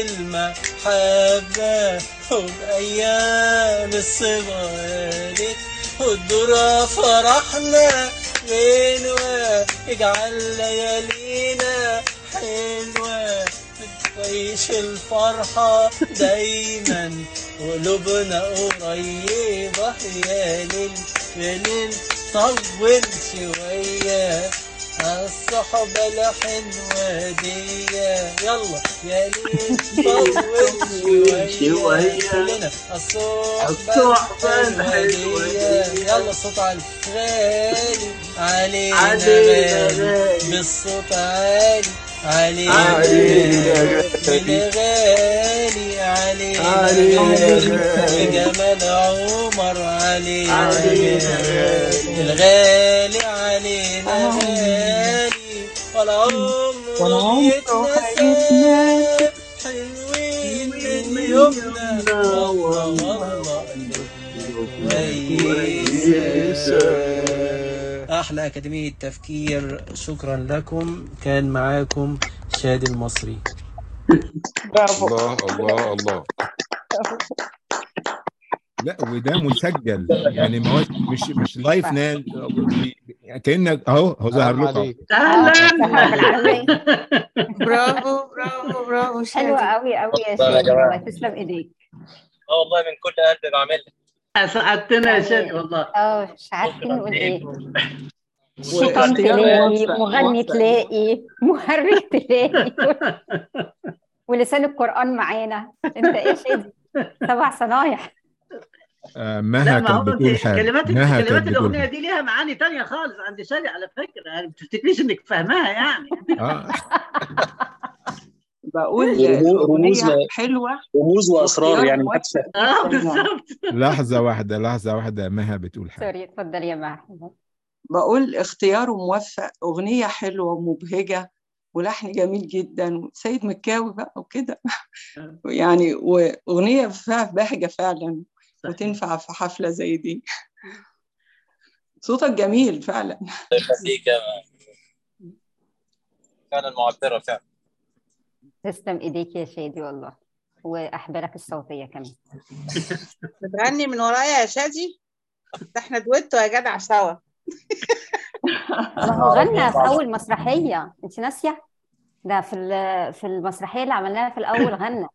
بالمحبة حب أيام الصبا يا ليل والدرة فرحنا غنوة اجعل ليالينا حلوة بتعيش الفرحة دايما قلوبنا قريبة يا ليل يا ليل طول شوية الصحبة الحلوة دي يلا يا ليل طول شوية كلنا الصحبة الحلوة دي يلا الصوت عالي غالي علينا علينا غالي بالصوت عالي علينا علينا غالي غالي علينا علينا غالي غالي. وجمال عمر علينا علينا غالي الغالي علينا غالي والعمر بيتنسى حلوين من يومنا والله والله كويسة أحلى أكاديمية تفكير شكرا لكم كان معاكم شادي المصري الله الله الله لا وده مسجل يعني ما هو مش مش لايف نال كانك اهو هو ظهر لكم برافو برافو برافو حلوة قوي قوي يا اتفضل يا شادي جماعة. والله تسلم ايديك اه والله من كل قلبي بعملها اسعدتنا يا شادي والله اه مش عارفين نقول ايه شكراً. شيطان تلاقي موفق، مغني موفق. تلاقي مهرج تلاقي ولسان القرآن معانا انت ايه يا شادي سبع صنايع آه، لا مها ما هو كانت انت بتقول حاجه كلمات مها كلمات كانت الاغنيه بتقول دي ليها معاني تانية خالص عند شادي على فكره يعني ما تفتكريش انك فاهماها يعني اه بقول رموز- رموز الأغنية حلوة رموز واسرار واختيار يعني موفق محدش اه جداً يعني. بالظبط لحظه واحده لحظه واحده مها بتقول حاجه سوري اتفضلي يا مها بقول اختياره موفق أغنية حلوة ومبهجة ولحن جميل جدا سيد مكاوي بقى وكده يعني وأغنية فيها بهجة فعلا وتنفع في حفلة زي دي صوتك جميل فعلا المزيكا فعلا معبرة فعلا تسلم ايديك يا شادي والله واحبالك الصوتية كمان بتغني من ورايا يا شادي ده احنا دويتو يا جدع سوا ما هو غنى في اول مسرحية انت ناسية ده في ال- في المسرحية اللي عملناها في الاول غنى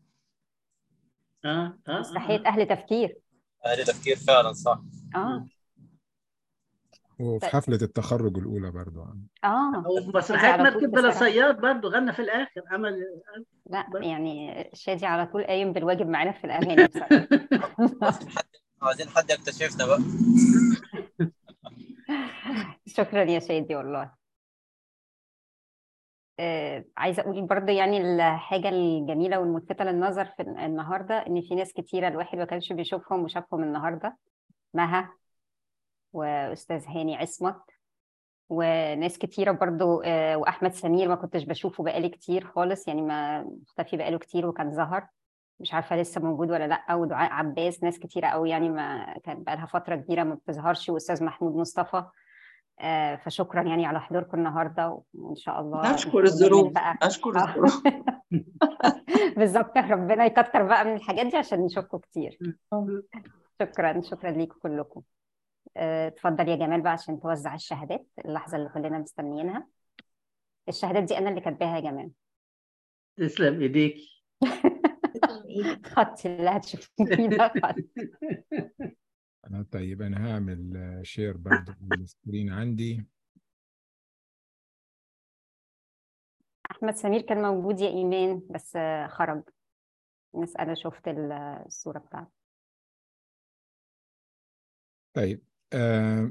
اه اه مسرحية اهل تفكير أهل تفكير فعلا صح اه وفي حفله التخرج الاولى برضو اه ومسرحيات على طول مركب بلا بصراحة. صياد برضه غنى في الاخر عمل لا يعني شادي على طول قايم بالواجب معانا في الاغاني بصراحة عايزين حد يكتشفنا بقى شكرا يا شادي والله آه، عايزة أقول برضه يعني الحاجة الجميلة والملفتة للنظر في النهاردة إن في ناس كتيرة الواحد ما كانش بيشوفهم وشافهم النهاردة مها وأستاذ هاني عصمت وناس كتيرة برضو آه، وأحمد سمير ما كنتش بشوفه بقالي كتير خالص يعني ما مختفي بقاله كتير وكان ظهر مش عارفة لسه موجود ولا لأ ودعاء عباس ناس كتيرة قوي يعني ما كان بقالها فترة كبيرة ما بتظهرش وأستاذ محمود مصطفى آه، فشكرا يعني على حضوركم النهارده وان شاء الله أشكر نحاول الظروف نعمل بقى أشكر آه. الظروف بالظبط ربنا يكتر بقى من الحاجات دي عشان نشوفكم كتير شكرا شكرا ليكم كلكم آه، اتفضل يا جمال بقى عشان توزع الشهادات اللحظة اللي كلنا مستنيينها الشهادات دي أنا اللي كاتباها يا جمال تسلم ايديك خط اللي هتشوفيه ده خط أنا طيب أنا هعمل شير برضه السكرين عندي أحمد سمير كان موجود يا إيمان بس آه، خرج الناس أنا شفت ال- الصورة بتاعته طيب آه،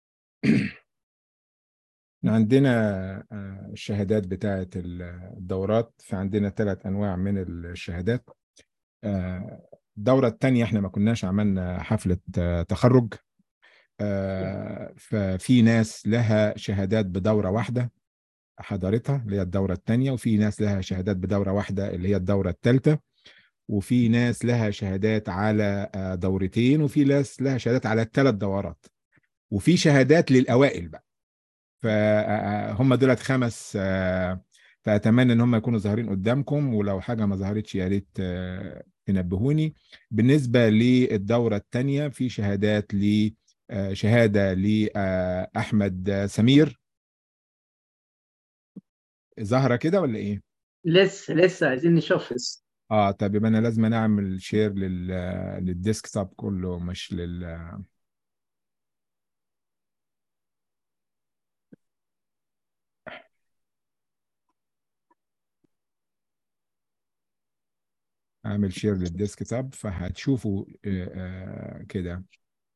إحنا عندنا آه، الشهادات بتاعة الدورات فعندنا ثلاث أنواع من الشهادات آه، الدورة الثانية احنا ما كناش عملنا حفلة آه، تخرج آه، ففي ناس لها شهادات بدورة واحدة حضرتها اللي هي الدورة الثانية وفي ناس لها شهادات بدورة واحدة اللي هي الدورة الثالثة وفي ناس لها شهادات على آه، دورتين وفي ناس لها شهادات على ثلاث دورات وفي شهادات للأوائل بقى فهم دولت خمس آه، فأتمنى إن هم يكونوا ظاهرين قدامكم ولو حاجة ما ظهرتش يا ريت آه، تنبهوني بالنسبة للدورة الثانية في شهادات ل آه، شهادة لأحمد سمير ظاهرة كده ولا إيه؟ لسه لسه عايزين نشوف اه طب يبقى انا لازم أنا اعمل شير لل للديسكتوب كله مش لل اعمل شير للديسكتوب فهتشوفوا آه، آه، كده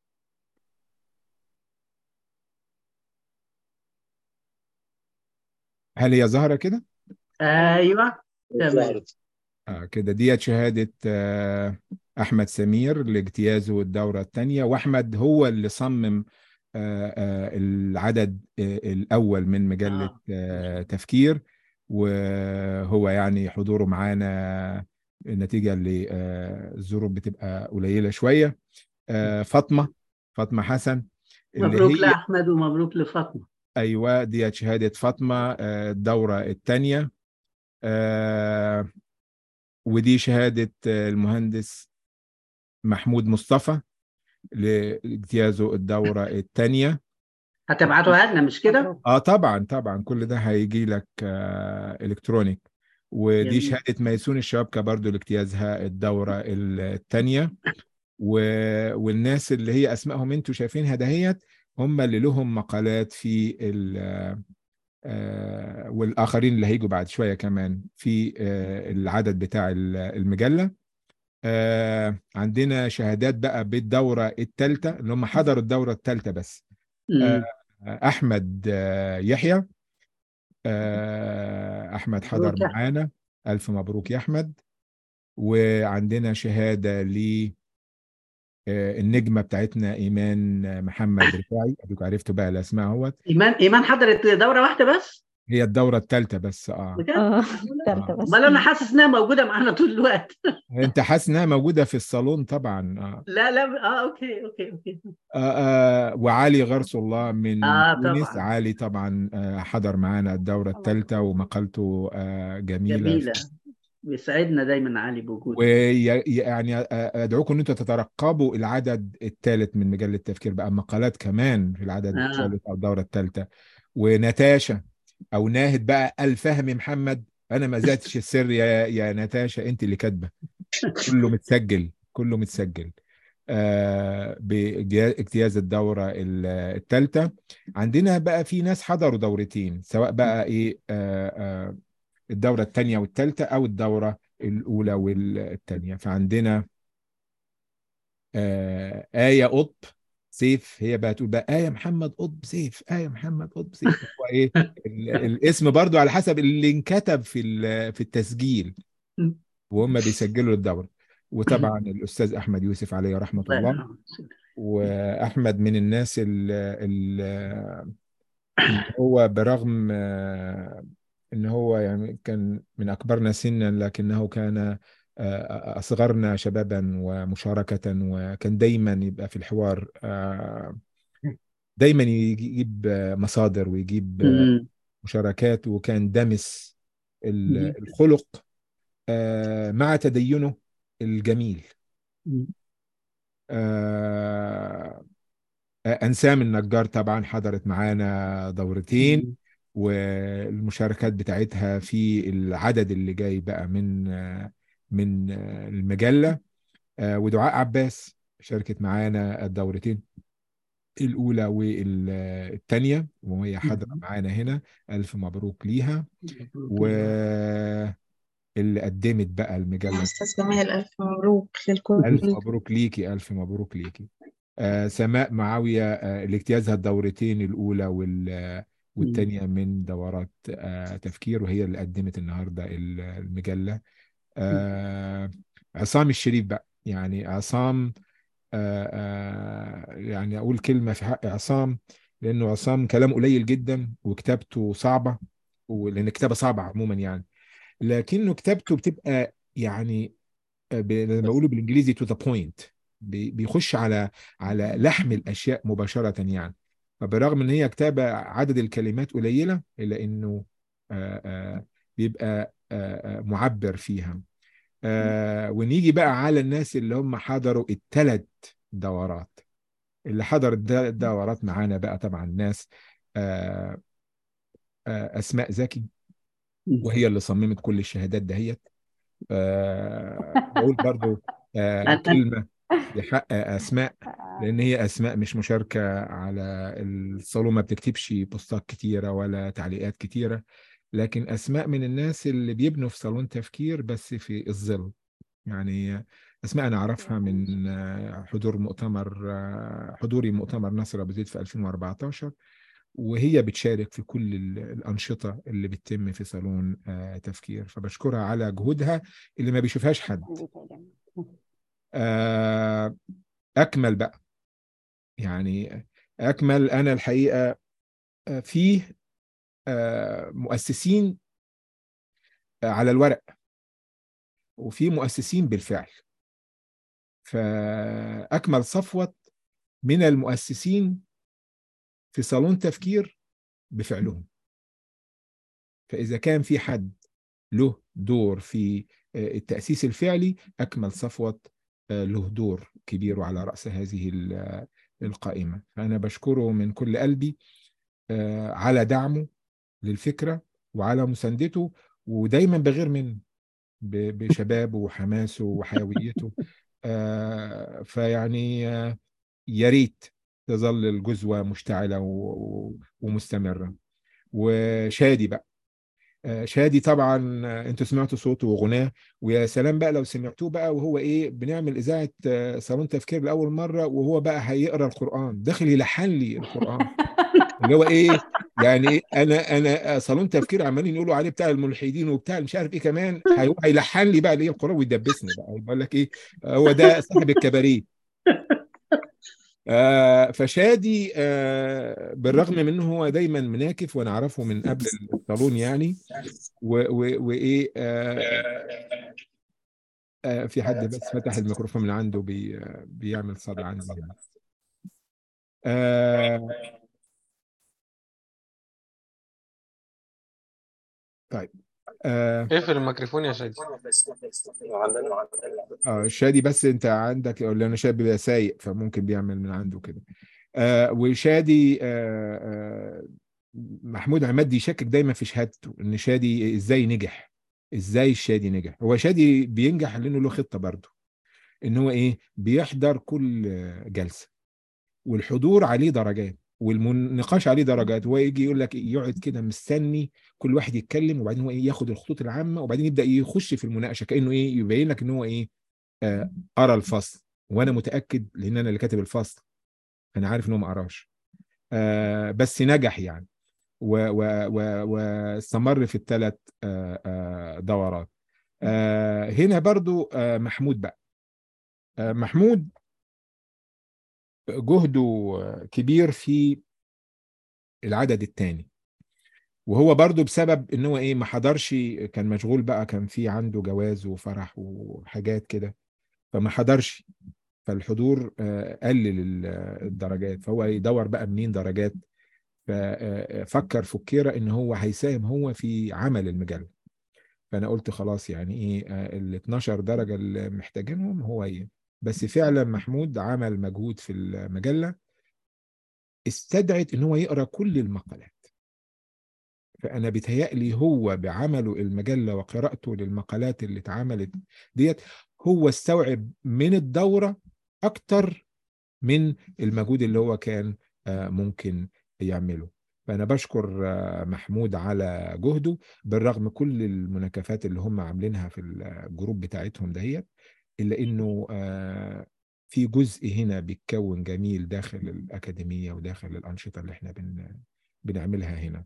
هل هي ظاهرة كده؟ ايوه تمام ظهرت آه كده ديت شهادة آه أحمد سمير لاجتيازه الدورة الثانية وأحمد هو اللي صمم آه آه العدد آه الأول من مجلة آه تفكير وهو يعني حضوره معانا نتيجة للظروف بتبقى قليلة شوية آه فاطمة فاطمة حسن اللي مبروك هي لاحمد ومبروك لفاطمه أيوة ديت شهادة فاطمة آه الدورة الثانية آه ودي شهادة آه، المهندس محمود مصطفى لاجتيازه الدورة الثانية هتبعتوها لنا مش كده؟ اه طبعا طبعا كل ده هيجي لك آه الكترونيك ودي جميل. شهادة ميسون الشبكة برضو لاجتيازها الدورة الثانية و... والناس اللي هي اسمائهم انتوا شايفينها دهيت هم اللي لهم مقالات في ال... آه، والاخرين اللي هيجوا بعد شوية كمان في آه، العدد بتاع ال- المجلة آه، عندنا شهادات بقى بالدورة الثالثة اللي هم حضروا الدورة الثالثة بس آه، مم. أحمد آه، يحيى آه، أحمد حضر مبروك يا أحمد. معانا ألف مبروك يا أحمد وعندنا شهادة ل آه، النجمة بتاعتنا إيمان محمد رفاعي أديكوا عرفتوا بقى الأسماء اهوت ايمان ايمان حضرت دوره واحده بس هي الدورة الثالثة بس اه بجد؟ اه معقولة؟ تالتة بس امال انا حاسس انها موجوده معانا طول الوقت انت حاسس انها موجودة في الصالون طبعا اه لا لا اه اوكي اوكي اوكي آه آه وعلي غرس الله من اه تونس طبعا علي طبعا آه حضر معانا الدورة الثالثة ومقالته آه جميلة جميله بيسعدنا دايما علي بوجوده ويعني ادعوكم ان انتم تترقبوا العدد الثالث من مجلة التفكير بقى مقالات كمان في العدد اه الثالث او الدورة الثالثة ونتاشا او ناهد بقى الفهمي محمد انا ما زعتش السر يا يا نتاشا انت اللي كاتبه كله متسجل كله متسجل آه باجتياز الدورة الثالثة عندنا بقى في ناس حضروا دورتين سواء بقى ايه آه آه الدورة الثانية والثالثة او الدورة الاولى والثانية فعندنا آه آية قطب سيف هي بقى تقول بقى آية محمد قطب سيف آية محمد قطب سيف هو ايه ال- الاسم برضو على حسب اللي انكتب في ال- في التسجيل وهم بيسجلوا الدورة وطبعا الأستاذ أحمد يوسف عليه رحمة الله الله يرحمه. وأحمد من الناس اللي هو برغم آه، إن هو يعني كان من أكبرنا سنا لكنه كان آه، أصغرنا شبابا ومشاركة وكان دايما يبقى في الحوار آه، دايما يجيب آه، مصادر ويجيب آه، مم. مشاركات وكان دمس ال- مم. الخلق آه، مع تدينه الجميل مم. آه، أنسام النجار طبعا حضرت معانا دورتين مم. والمشاركات بتاعتها في العدد اللي جاي بقى من آه، من آه، المجلة آه، ودعاء عباس شاركت معانا الدورتين الأولى والثانية وهي حاضرة مم. معانا هنا ألف مبروك ليها مبروك. واللي قدمت بقى يا المجلة أستاذ جمال ألف مبروك ألف للكل مبروك ليكي ألف مبروك ليكي آه سماء معاوية آه اللي اجتيازها الدورتين الأولى وال مم. والتانية من دورات آه تفكير وهي اللي قدمت النهاردة ال- المجلة آه عصام الشريف بقى يعني عصام آه آه يعني أقول كلمة في حق عصام لأنه عصام كلام قليل جدا وكتابته صعبة ولأن الكتابة صعبة عموما يعني لكنه كتابته بتبقى يعني ب- لما بقوله بالانجليزي تو ذا بوينت بيخش على على لحم الاشياء مباشره يعني فبرغم ان هي كتابه عدد الكلمات قليله الا انه آه، آه، بيبقى آه، آه، معبر فيها آه، ونيجي بقى على الناس اللي هم حضروا الثلاث دورات اللي حضر الد- الدورات معانا بقى طبعا ناس آه، آه، اسماء زكي مم. وهي اللي صممت كل الشهادات دهيت آه، بقول برضو آه، أنا- كلمة لحق أسماء لأن هي أسماء مش مشاركة على الصالون ما بتكتبش بوستات كتيرة ولا تعليقات كتيرة لكن أسماء من الناس اللي بيبنوا في صالون تفكير بس في الظل يعني أسماء أنا أعرفها من آه، حضور مؤتمر آه، حضوري مؤتمر نصر أبو زيد في 2014 وهي بتشارك في كل ال- الأنشطة اللي بتتم في صالون آه، تفكير فبشكرها على جهودها اللي ما بيشوفهاش حد آه، أكمل بقى يعني أكمل أنا الحقيقة آه، فيه آه، مؤسسين آه، على الورق وفي مؤسسين بالفعل فأكمل صفوة من المؤسسين في صالون تفكير بفعلهم فإذا كان في حد له دور في آه، التأسيس الفعلي أكمل صفوة آه، له دور كبير وعلى رأس هذه ال- القائمة فأنا بشكره من كل قلبي آه، على دعمه للفكرة وعلى مساندته ودايما بغير منه ب- بشبابه وحماسه وحيويته آه، فيعني آه، يا ريت تظل الجزوة مشتعلة و- و- ومستمرة وشادي بقى آه، شادي طبعا آه، انتوا سمعتوا صوته وغناه ويا سلام بقى لو سمعتوه بقى وهو ايه بنعمل اذاعه آه، صالون تفكير لاول مره وهو بقى هيقرا القران داخل يلحن لي القران اللي هو ايه يعني ايه انا انا آه، صالون تفكير عمالين يقولوا عليه بتاع الملحدين وبتاع مش عارف ايه كمان هي- هيلحن لي بقى ليه القران ويدبسني بقى يقول لك ايه آه، هو ده صاحب الكباريه آه فشادي آه بالرغم من انه هو دايما مناكف وانا اعرفه من قبل الصالون يعني و- و- وايه آه آه في حد بس فتح الميكروفون من عنده بي بيعمل صدى عندي يعني. آه طيب آه اقفل الميكروفون يا شادي اه شادي بس انت عندك ولا انا شادي بيبقى سايق فممكن بيعمل من عنده كده آه وشادي آه آه محمود عماد يشكك دايما في شهادته ان شادي ازاي نجح ازاي الشادي نجح هو شادي بينجح لانه له خطه برضه ان هو ايه بيحضر كل جلسه والحضور عليه درجات والنقاش عليه درجات هو يجي يقول لك يقعد كده مستني كل واحد يتكلم وبعدين هو ايه ياخد الخطوط العامه وبعدين يبدا يخش في المناقشه كانه ايه يبين لك ان هو ايه آه ارى الفصل وانا متاكد لان انا اللي كاتب الفصل انا عارف انه ما قراش آه بس نجح يعني و- و- و- واستمر في الثلاث دورات آه هنا برضو آه محمود بقى آه محمود جهده كبير في العدد الثاني وهو برضو بسبب ان هو ايه ما حضرش كان مشغول بقى كان في عنده جواز وفرح وحاجات كده فما حضرش فالحضور آه، قلل ال- الدرجات فهو يدور بقى منين درجات ففكر فكيرة ان هو هيساهم هو في عمل المجلة فانا قلت خلاص يعني ايه ال 12 درجة اللي محتاجينهم هو ايه بس فعلا محمود عمل مجهود في المجلة استدعت ان هو يقرا كل المقالات فانا بيتهيألي هو بعمله المجله وقراءته للمقالات اللي اتعملت ديت هو استوعب من الدوره اكتر من المجهود اللي هو كان آه، ممكن يعمله فانا بشكر آه، محمود على جهده بالرغم كل المناكفات اللي هم عاملينها في الجروب بتاعتهم دهيت الا انه آه، في جزء هنا بيتكون جميل داخل الاكاديميه وداخل الانشطه اللي احنا بن بنعملها هنا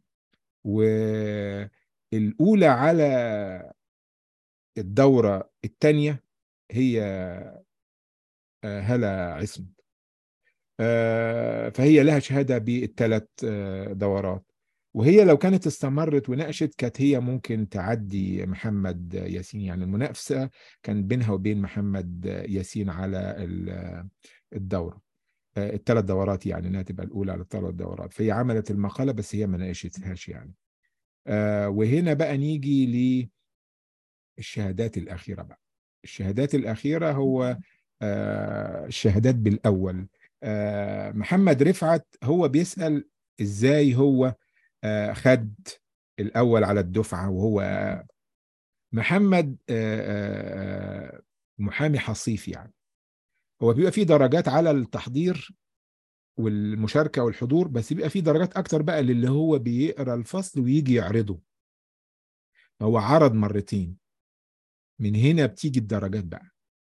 والأولى على الدورة الثانية هي آه، هلا عصمت آه، فهي لها شهادة بالثلاث آه، دورات وهي لو كانت استمرت وناقشت كانت هي ممكن تعدي محمد ياسين يعني المنافسة كان بينها وبين محمد ياسين على ال- الدورة آه، الثلاث دورات يعني انها تبقى الاولى على الثلاث دورات فهي عملت المقالة بس هي ما ناقشتهاش يعني آه، وهنا بقى نيجي للشهادات الأخيرة بقى الشهادات الأخيرة هو آه، الشهادات بالأول آه، محمد رفعت هو بيسأل إزاي هو آه، خد الأول على الدفعة وهو محمد آه، آه، آه، محامي حصيف يعني هو بيبقى فيه درجات على التحضير والمشاركة والحضور بس بيبقى فيه درجات أكتر بقى للي هو بيقرأ الفصل ويجي يعرضه هو عرض مرتين من هنا بتيجي الدرجات بقى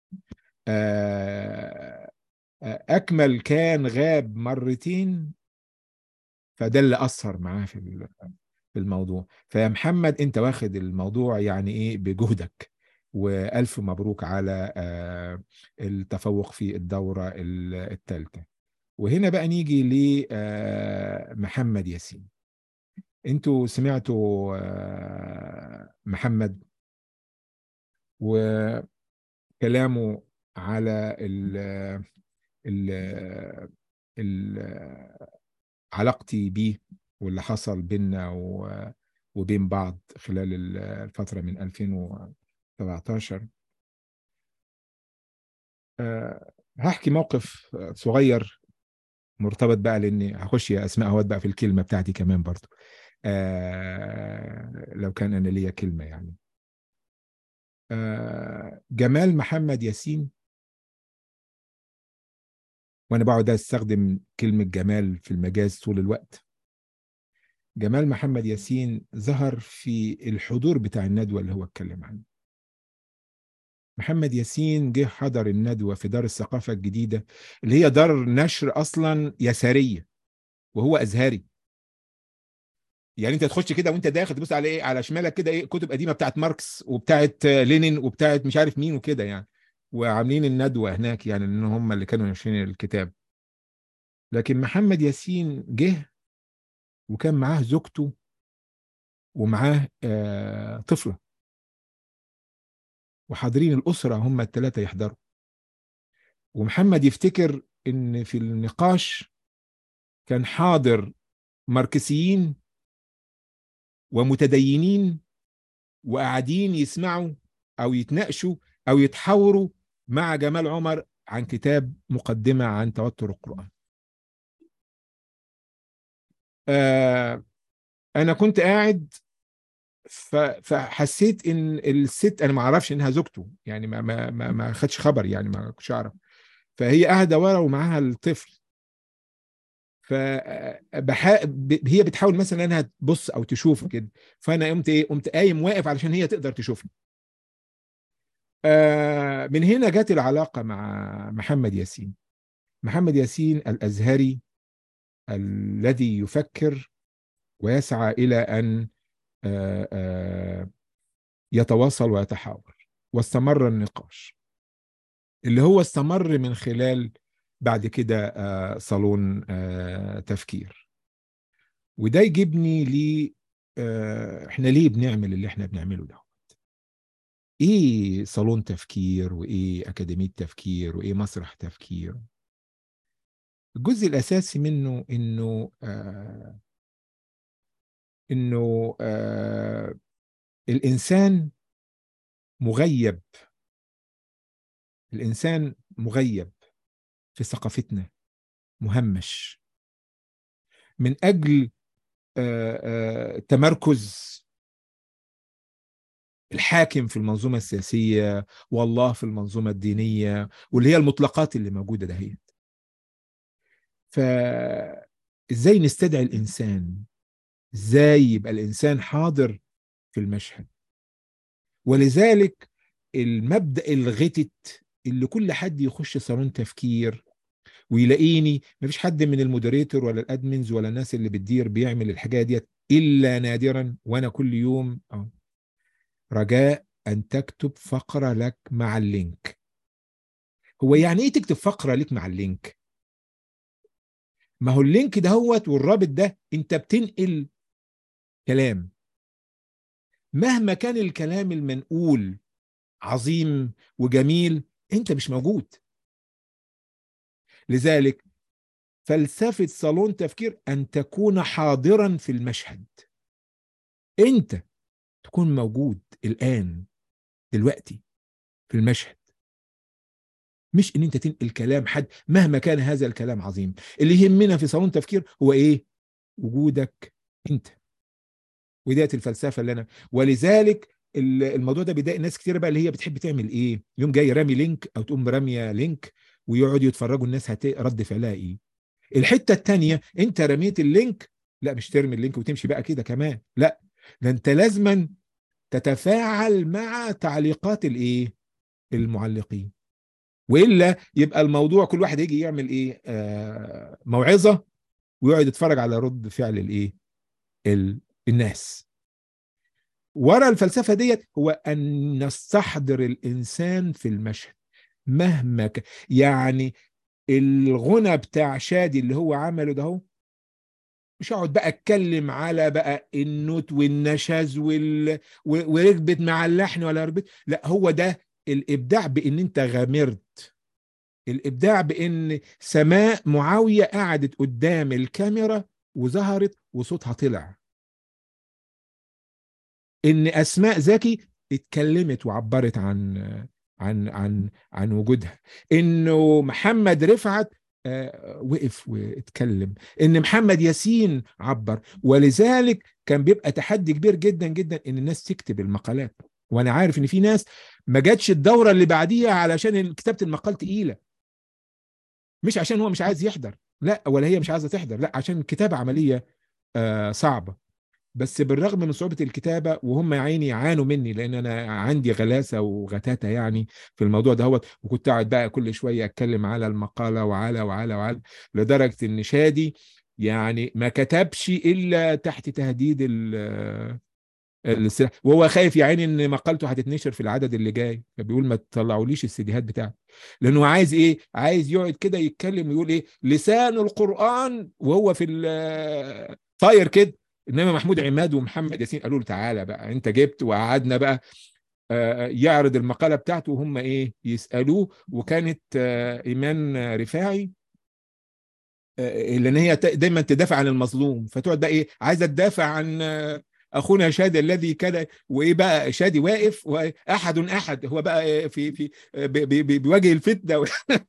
آه، آه، أكمل كان غاب مرتين فده اللي أثر معاه في ال- في الموضوع فيا محمد أنت واخد الموضوع يعني إيه بجهدك وألف مبروك على آه، التفوق في الدورة الثالثة وهنا بقى نيجي لمحمد ياسين انتوا سمعتوا آه، محمد وكلامه على ال ال ال علاقتي بيه واللي حصل بيننا و- وبين بعض خلال ال- الفترة من 2017 آه، هحكي موقف صغير مرتبط بقى لاني هخش يا اسماء اهوت بقى في الكلمه بتاعتي كمان برضو آه لو كان انا ليا كلمه يعني آه جمال محمد ياسين وانا بقعد استخدم كلمه جمال في المجاز طول الوقت جمال محمد ياسين ظهر في الحضور بتاع الندوه اللي هو اتكلم عنه محمد ياسين جه حضر الندوه في دار الثقافه الجديده اللي هي دار نشر اصلا يساريه وهو ازهري يعني انت تخش كده وانت داخل تبص على ايه على شمالك كده ايه كتب قديمه بتاعت ماركس وبتاعت لينين وبتاعت مش عارف مين وكده يعني وعاملين الندوه هناك يعني ان هم اللي كانوا ناشرين الكتاب لكن محمد ياسين جه وكان معاه زوجته ومعاه آه طفله وحاضرين الاسره هم الثلاثه يحضروا ومحمد يفتكر ان في النقاش كان حاضر ماركسيين ومتدينين وقاعدين يسمعوا او يتناقشوا او يتحاوروا مع جمال عمر عن كتاب مقدمه عن توتر القران. آه انا كنت قاعد ف- فحسيت ان الست انا ما اعرفش انها زوجته يعني ما ما ما, ما خدش خبر يعني ما كنتش اعرف فهي قاعده ورا ومعاها الطفل ف بحا... ب- هي بتحاول مثلا انها تبص او تشوف كده فانا قمت ايه قمت قايم واقف علشان هي تقدر تشوفني آه من هنا جت العلاقه مع محمد ياسين محمد ياسين الازهري الذي يفكر ويسعى الى ان آه، آه، يتواصل ويتحاور واستمر النقاش اللي هو استمر من خلال بعد كده آه، صالون آه، تفكير وده يجيبني ل آه، احنا ليه بنعمل اللي احنا بنعمله ده ايه صالون تفكير وايه اكاديميه تفكير وايه مسرح تفكير الجزء الاساسي منه انه آه انه آه الانسان مغيب الانسان مغيب في ثقافتنا مهمش من اجل آه آه تمركز الحاكم في المنظومة السياسية والله في المنظومة الدينية واللي هي المطلقات اللي موجودة دهيت فازاي نستدعي الإنسان ازاي يبقى الإنسان حاضر في المشهد ولذلك المبدأ الغتت اللي كل حد يخش صالون تفكير ويلاقيني مفيش حد من المودريتور ولا الادمنز ولا الناس اللي بتدير بيعمل الحاجه ديت الا نادرا وانا كل يوم اه رجاء أن تكتب فقرة لك مع اللينك هو يعني إيه تكتب فقرة لك مع اللينك ما هو اللينك ده هوت والرابط ده أنت بتنقل كلام مهما كان الكلام المنقول عظيم وجميل أنت مش موجود لذلك فلسفة صالون تفكير أن تكون حاضرا في المشهد أنت تكون موجود الآن دلوقتي في المشهد مش ان انت تنقل كلام حد مهما كان هذا الكلام عظيم اللي يهمنا في صالون تفكير هو ايه وجودك انت وديت الفلسفه اللي انا ولذلك الموضوع ده بيضايق ناس كتير بقى اللي هي بتحب تعمل ايه يوم جاي رامي لينك او تقوم راميه لينك ويقعدوا يتفرجوا الناس هت رد فعلها ايه الحته الثانيه انت رميت اللينك لا مش ترمي اللينك وتمشي بقى كده كمان لا ده انت لازما تتفاعل مع تعليقات الايه المعلقين والا يبقى الموضوع كل واحد يجي يعمل ايه آه موعظه ويقعد يتفرج على رد فعل الايه ال... الناس ورا الفلسفه ديت هو ان نستحضر الانسان في المشهد مهما ك... يعني الغنى بتاع شادي اللي هو عمله ده هو مش هقعد بقى اتكلم على بقى النوت والنشاز وال... وركبت مع اللحن ولا ركبت لا هو ده الابداع بان انت غامرت الابداع بان سماء معاويه قعدت قدام الكاميرا وظهرت وصوتها طلع ان اسماء زكي اتكلمت وعبرت عن عن عن عن وجودها انه محمد رفعت آه وقف واتكلم ان محمد ياسين عبر ولذلك كان بيبقى تحدي كبير جدا جدا ان الناس تكتب المقالات وانا عارف ان في ناس ما جاتش الدوره اللي بعديها علشان كتابه المقال تقيله مش عشان هو مش عايز يحضر لا ولا هي مش عايزه تحضر لا عشان الكتابه عمليه آه صعبه بس بالرغم من صعوبة الكتابة وهم يا عيني يعانوا مني لأن أنا عندي غلاسة وغتاتة يعني في الموضوع دهوت وكنت قاعد بقى كل شوية أتكلم على المقالة وعلى وعلى وعلى لدرجة إن شادي يعني ما كتبش إلا تحت تهديد السلاح وهو خايف يا عيني ان مقالته هتتنشر في العدد اللي جاي فبيقول ما تطلعوليش السيديهات بتاعتي لانه عايز ايه عايز يقعد كده يتكلم ويقول ايه لسان القران وهو في طاير كده انما محمود عماد ومحمد ياسين قالوا له تعالى بقى انت جبت وقعدنا بقى يعرض المقاله بتاعته وهم ايه يسالوه وكانت ايمان رفاعي لان هي دايما تدافع عن المظلوم فتقعد بقى ايه عايزه تدافع عن اخونا شادي الذي كان وايه بقى شادي واقف واحد احد هو بقى في في بيواجه الفتنه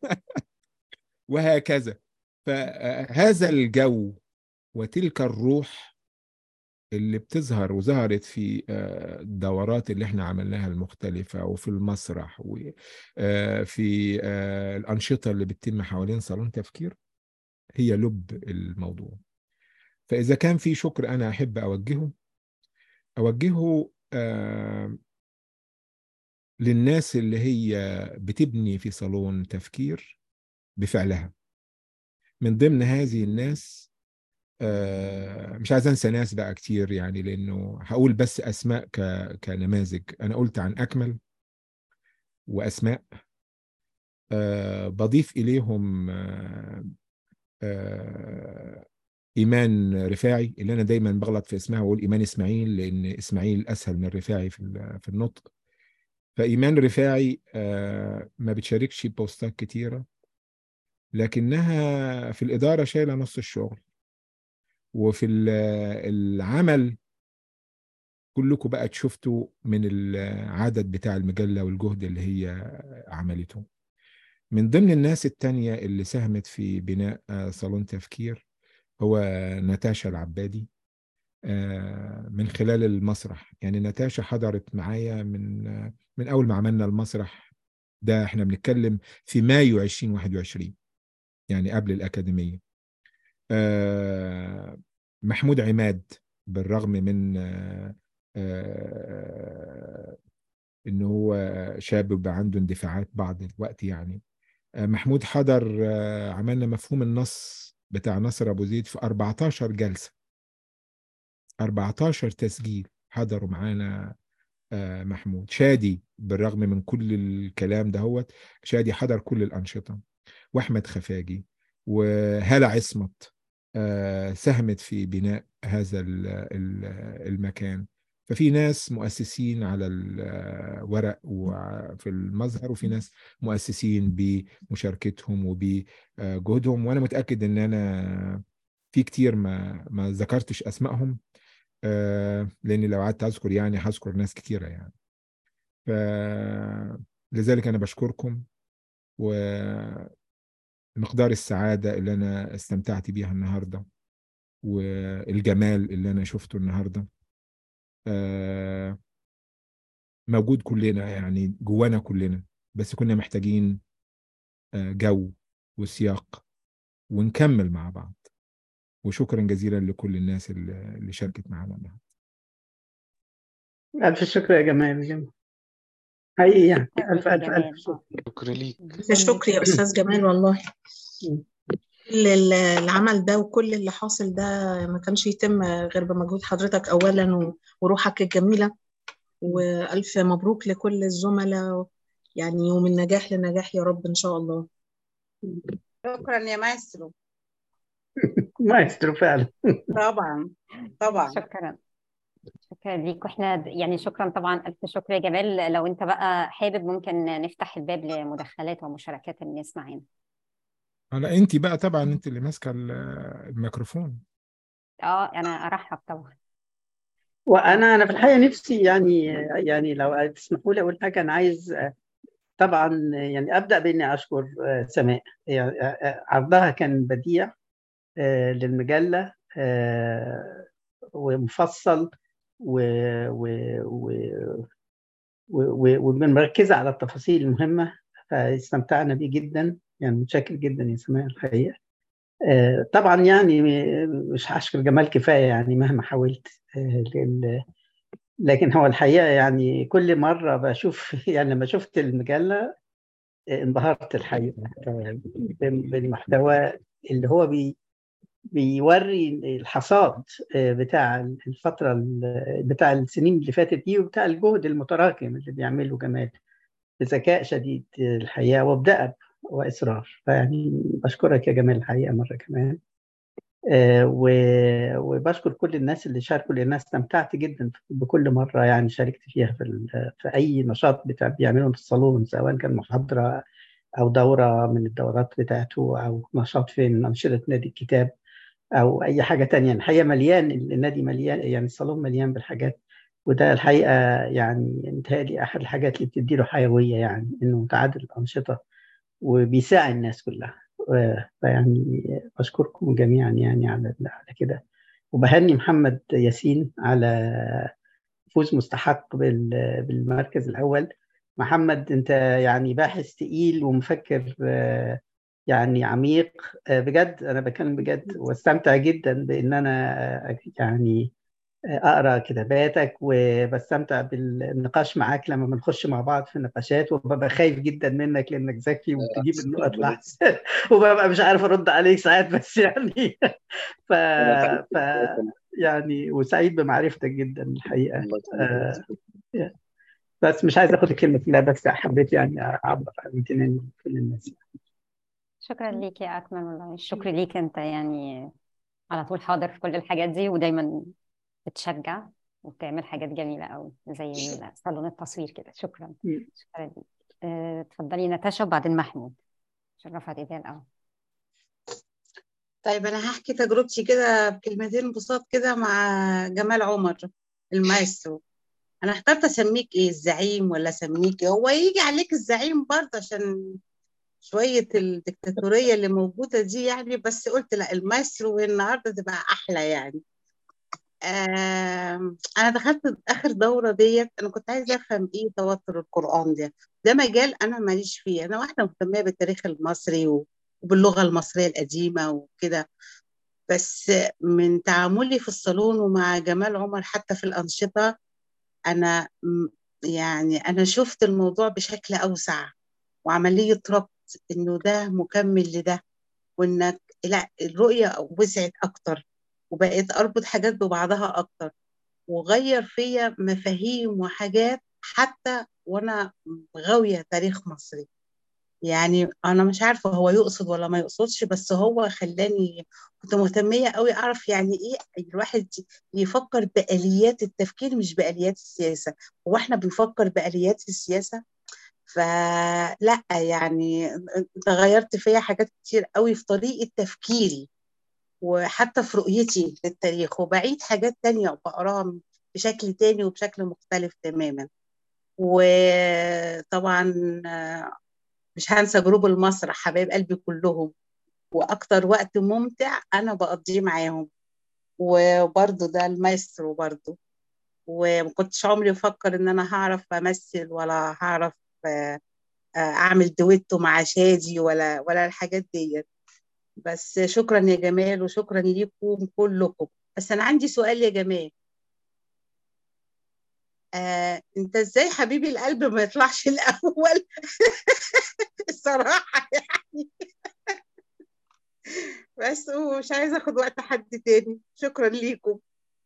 وهكذا فهذا الجو وتلك الروح اللي بتظهر وظهرت في الدورات اللي احنا عملناها المختلفة وفي المسرح وفي الأنشطة اللي بتتم حوالين صالون تفكير هي لب الموضوع فإذا كان في شكر أنا أحب أوجهه أوجهه للناس اللي هي بتبني في صالون تفكير بفعلها من ضمن هذه الناس مش عايز انسى ناس بقى كتير يعني لانه هقول بس اسماء ك... كنماذج انا قلت عن اكمل واسماء أه بضيف اليهم أه أه ايمان رفاعي اللي انا دايما بغلط في اسمها واقول ايمان اسماعيل لان اسماعيل اسهل من رفاعي في في النطق فايمان رفاعي ما بتشاركش بوستات كتيره لكنها في الاداره شايله نص الشغل وفي العمل كلكم بقى شفتوا من العدد بتاع المجله والجهد اللي هي عملته من ضمن الناس التانية اللي ساهمت في بناء صالون تفكير هو ناتاشا العبادي من خلال المسرح يعني ناتاشا حضرت معايا من من اول ما عملنا المسرح ده احنا بنتكلم في مايو 2021 يعني قبل الاكاديميه محمود عماد بالرغم من ان هو شاب وبقى عنده اندفاعات بعض الوقت يعني محمود حضر عملنا مفهوم النص بتاع نصر ابو زيد في 14 جلسه 14 تسجيل حضروا معانا محمود شادي بالرغم من كل الكلام ده هو شادي حضر كل الانشطه واحمد خفاجي وهالة عصمت ساهمت في بناء هذا المكان ففي ناس مؤسسين على الورق وفي المظهر وفي ناس مؤسسين بمشاركتهم وبجهدهم وانا متاكد ان انا في كتير ما ما ذكرتش اسمائهم لاني لو قعدت اذكر يعني هذكر ناس كتيره يعني فلذلك انا بشكركم ومقدار السعاده اللي انا استمتعت بيها النهارده والجمال اللي انا شفته النهارده موجود كلنا يعني جوانا كلنا بس كنا محتاجين جو وسياق ونكمل مع بعض وشكرا جزيلا لكل الناس اللي شاركت معنا النهارده ألف شكر يا جمال حقيقي يعني ألف ألف ألف شكر شكرا ليك شكرا يا أستاذ جمال والله كل العمل ده وكل اللي حاصل ده ما كانش يتم غير بمجهود حضرتك أولا وروحك الجميلة وألف مبروك لكل الزملاء يعني ومن نجاح لنجاح يا رب إن شاء الله شكرا يا مايسترو مايسترو فعلا طبعا طبعا شكرا شكرا ليك واحنا يعني شكرا طبعا الف شكر يا جمال لو انت بقى حابب ممكن نفتح الباب لمداخلات ومشاركات الناس معانا على انت بقى طبعا انت اللي ماسكه الميكروفون اه انا ارحب طبعا وانا انا في الحقيقه نفسي يعني يعني لو تسمحوا لي اقول حاجه انا عايز طبعا يعني ابدا باني اشكر سماء يعني عرضها كان بديع للمجله ومفصل ومركزه على التفاصيل المهمه فاستمتعنا بيه جدا يعني متشكر جدا يا سماء الحقيقه طبعا يعني مش هشكر جمال كفايه يعني مهما حاولت لكن هو الحقيقه يعني كل مره بشوف يعني لما شفت المجله انبهرت الحقيقه بالمحتوى اللي هو بي بيوري الحصاد بتاع الفتره بتاع السنين اللي فاتت دي وبتاع الجهد المتراكم اللي بيعمله جمال بذكاء شديد الحقيقه وبدأب واصرار فيعني بشكرك يا جمال الحقيقه مره كمان وبشكر كل الناس اللي شاركوا لان انا استمتعت جدا بكل مره يعني شاركت فيها في في اي نشاط بتاع بيعملوه في الصالون سواء كان محاضره او دوره من الدورات بتاعته او نشاط في انشطه نادي الكتاب او اي حاجه تانية الحقيقه مليان النادي مليان يعني الصالون مليان بالحاجات وده الحقيقه يعني متهيألي احد الحاجات اللي بتدي له حيويه يعني انه متعدد الانشطه وبيساعد الناس كلها فيعني بشكركم جميعا يعني على على كده وبهني محمد ياسين على فوز مستحق بالمركز الاول محمد انت يعني باحث تقيل ومفكر يعني عميق بجد انا بتكلم بجد واستمتع جدا بان انا يعني اقرا كتاباتك وبستمتع بالنقاش معاك لما بنخش مع بعض في النقاشات وببقى خايف جدا منك لانك ذكي وبتجيب النقط لحظه وببقى مش عارف ارد عليك ساعات بس يعني ف... ف... يعني وسعيد بمعرفتك جدا الحقيقه آه... بس مش عايز اخد الكلمه كلها بس حبيت يعني اعبر عن امتناني لكل الناس شكرا ليك يا أكمل والله الشكر ليك أنت يعني على طول حاضر في كل الحاجات دي ودايما بتشجع وبتعمل حاجات جميلة قوي زي صالون التصوير كده شكرا شكرا ليك آه، اتفضلي نتاشا وبعدين محمود عشان رفعت ايديها الأول طيب أنا هحكي تجربتي كده بكلمتين بساط كده مع جمال عمر المايسترو أنا احترت أسميك إيه الزعيم ولا أسميك إيه هو يجي عليك الزعيم برضه عشان شوية الدكتاتورية اللي موجودة دي يعني بس قلت لا المايسترو النهاردة تبقى أحلى يعني آم، أنا دخلت آخر دورة ديت أنا كنت عايزة أفهم إيه توتر القرآن ده ده مجال أنا ماليش فيه أنا واحدة مهتمة بالتاريخ المصري و- وباللغة المصرية القديمة وكده بس من تعاملي في الصالون ومع جمال عمر حتى في الأنشطة أنا م- يعني أنا شفت الموضوع بشكل أوسع وعملية ربط إنه ده مكمل لده وإنك لا الرؤية وسعت أكتر وبقيت أربط حاجات ببعضها أكتر وغير فيا مفاهيم وحاجات حتى وأنا غاوية تاريخ مصري يعني أنا مش عارفة هو يقصد ولا ما يقصدش بس هو خلاني كنت مهتمية قوي أعرف يعني إيه الواحد يفكر بآليات التفكير مش بآليات السياسة هو إحنا بنفكر بآليات السياسة فلا يعني تغيرت فيا حاجات كتير قوي في طريقة تفكيري وحتى في رؤيتي للتاريخ وبعيد حاجات تانية وبقراها بشكل تاني وبشكل مختلف تماما وطبعا آه، مش هنسى جروب المسرح حبايب قلبي كلهم وأكتر وقت ممتع أنا بقضيه معاهم وبرضه ده المايسترو برضه ومكنتش عمري أفكر إن أنا هعرف أمثل ولا هعرف آه، آه، أعمل دويتو مع شادي ولا ولا الحاجات دي بس شكرا يا جمال وشكرا ليكم كلكم بس أنا عندي سؤال يا جمال آه، أنت إزاي حبيبي القلب ما يطلعش الأول الصراحة يعني بس ومش عايزة أخد وقت حد تاني شكرا ليكم